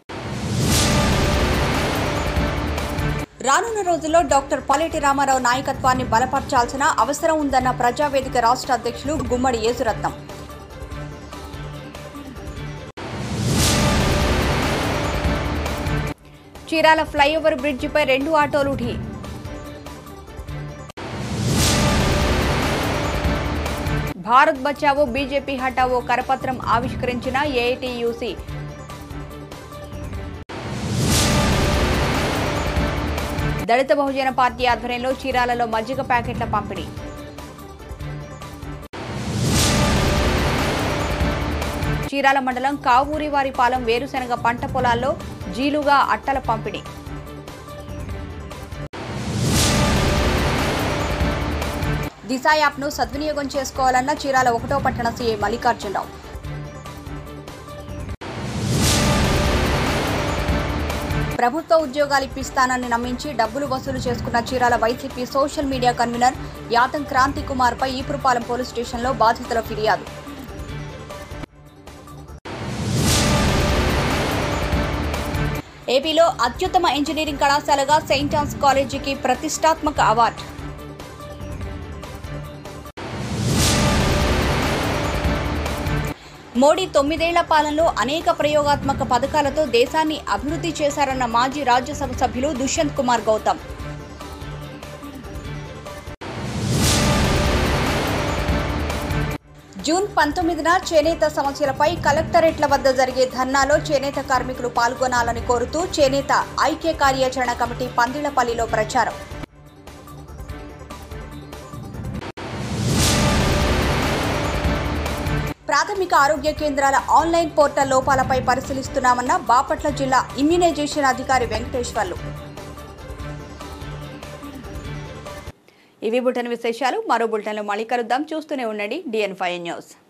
[SPEAKER 1] రానున్న రోజుల్లో డాక్టర్ పాలేటి రామారావు నాయకత్వాన్ని బలపరచాల్సిన అవసరం ఉందన్న ప్రజావేదిక రాష్ట్ర అధ్యక్షులు గుమ్మడి యేసురత్నం చీరాల ఫ్లైఓవర్ బ్రిడ్జిపై రెండు ఆటోలు ఢీ భారత్ బచావో బీజేపీ హటావో కరపత్రం ఆవిష్కరించిన ఏఐటియుసి దళిత బహుజన పార్టీ ఆధ్వర్యంలో చీరాలలో మజ్జిగ ప్యాకెట్ల పంపిణీ చీరాల మండలం కావూరివారిపాలెం వేరుశెనగ పంట పొలాల్లో జీలుగా అట్టల పంపిణీ దిశ యాప్ను సద్వినియోగం చేసుకోవాలన్న చీరాల ఒకటో పట్టణ సీఐ మల్లికార్జునరావు ప్రభుత్వ ఉద్యోగాలు ఇప్పిస్తానని నమ్మించి డబ్బులు వసూలు చేసుకున్న Chirala YCP social media convener Yatham Kranti కుమార్పై ఈపురపాలెం పోలీస్ స్టేషన్లో బాధితుల ఫిర్యాదు ఏపీలో అత్యుత్తమ ఇంజనీరింగ్ కళాశాలగా సెయింట్ జాన్స్ కాలేజీకి ప్రతిష్టాత్మక అవార్డు మోడీ తొమ్మిదేళ్ల పాలనలో అనేక ప్రయోగాత్మక పథకాలతో దేశాన్ని అభివృద్ధి చేశారన్న మాజీ రాజ్యసభ సభ్యులు దుష్యంత్ కుమార్ గౌతమ్ జూన్ పంతొమ్మిదిన చేనేత సమస్యలపై కలెక్టరేట్ల వద్ద జరిగే ధర్నాలో చేనేత కార్మికులు పాల్గొనాలని కోరుతూ చేనేత ఐక్య కార్యాచరణ కమిటీ పందిళ్లపల్లిలో ప్రచారం ప్రాథమిక ఆరోగ్య కేంద్రాల ఆన్లైన్ పోర్టల్ లోపాలపై పరిశీలిస్తున్నామన్న బాపట్ల జిల్లా ఇమ్యునైజేషన్ అధికారి వెంకటేశ్వర్లు ఇవి బులెటిన్ విశేషాలు మరో బులెటిన్లో మళ్ళీ కలుద్దాం చూస్తూనే ఉండండి డిఎన్ ఫైవ్ న్యూస్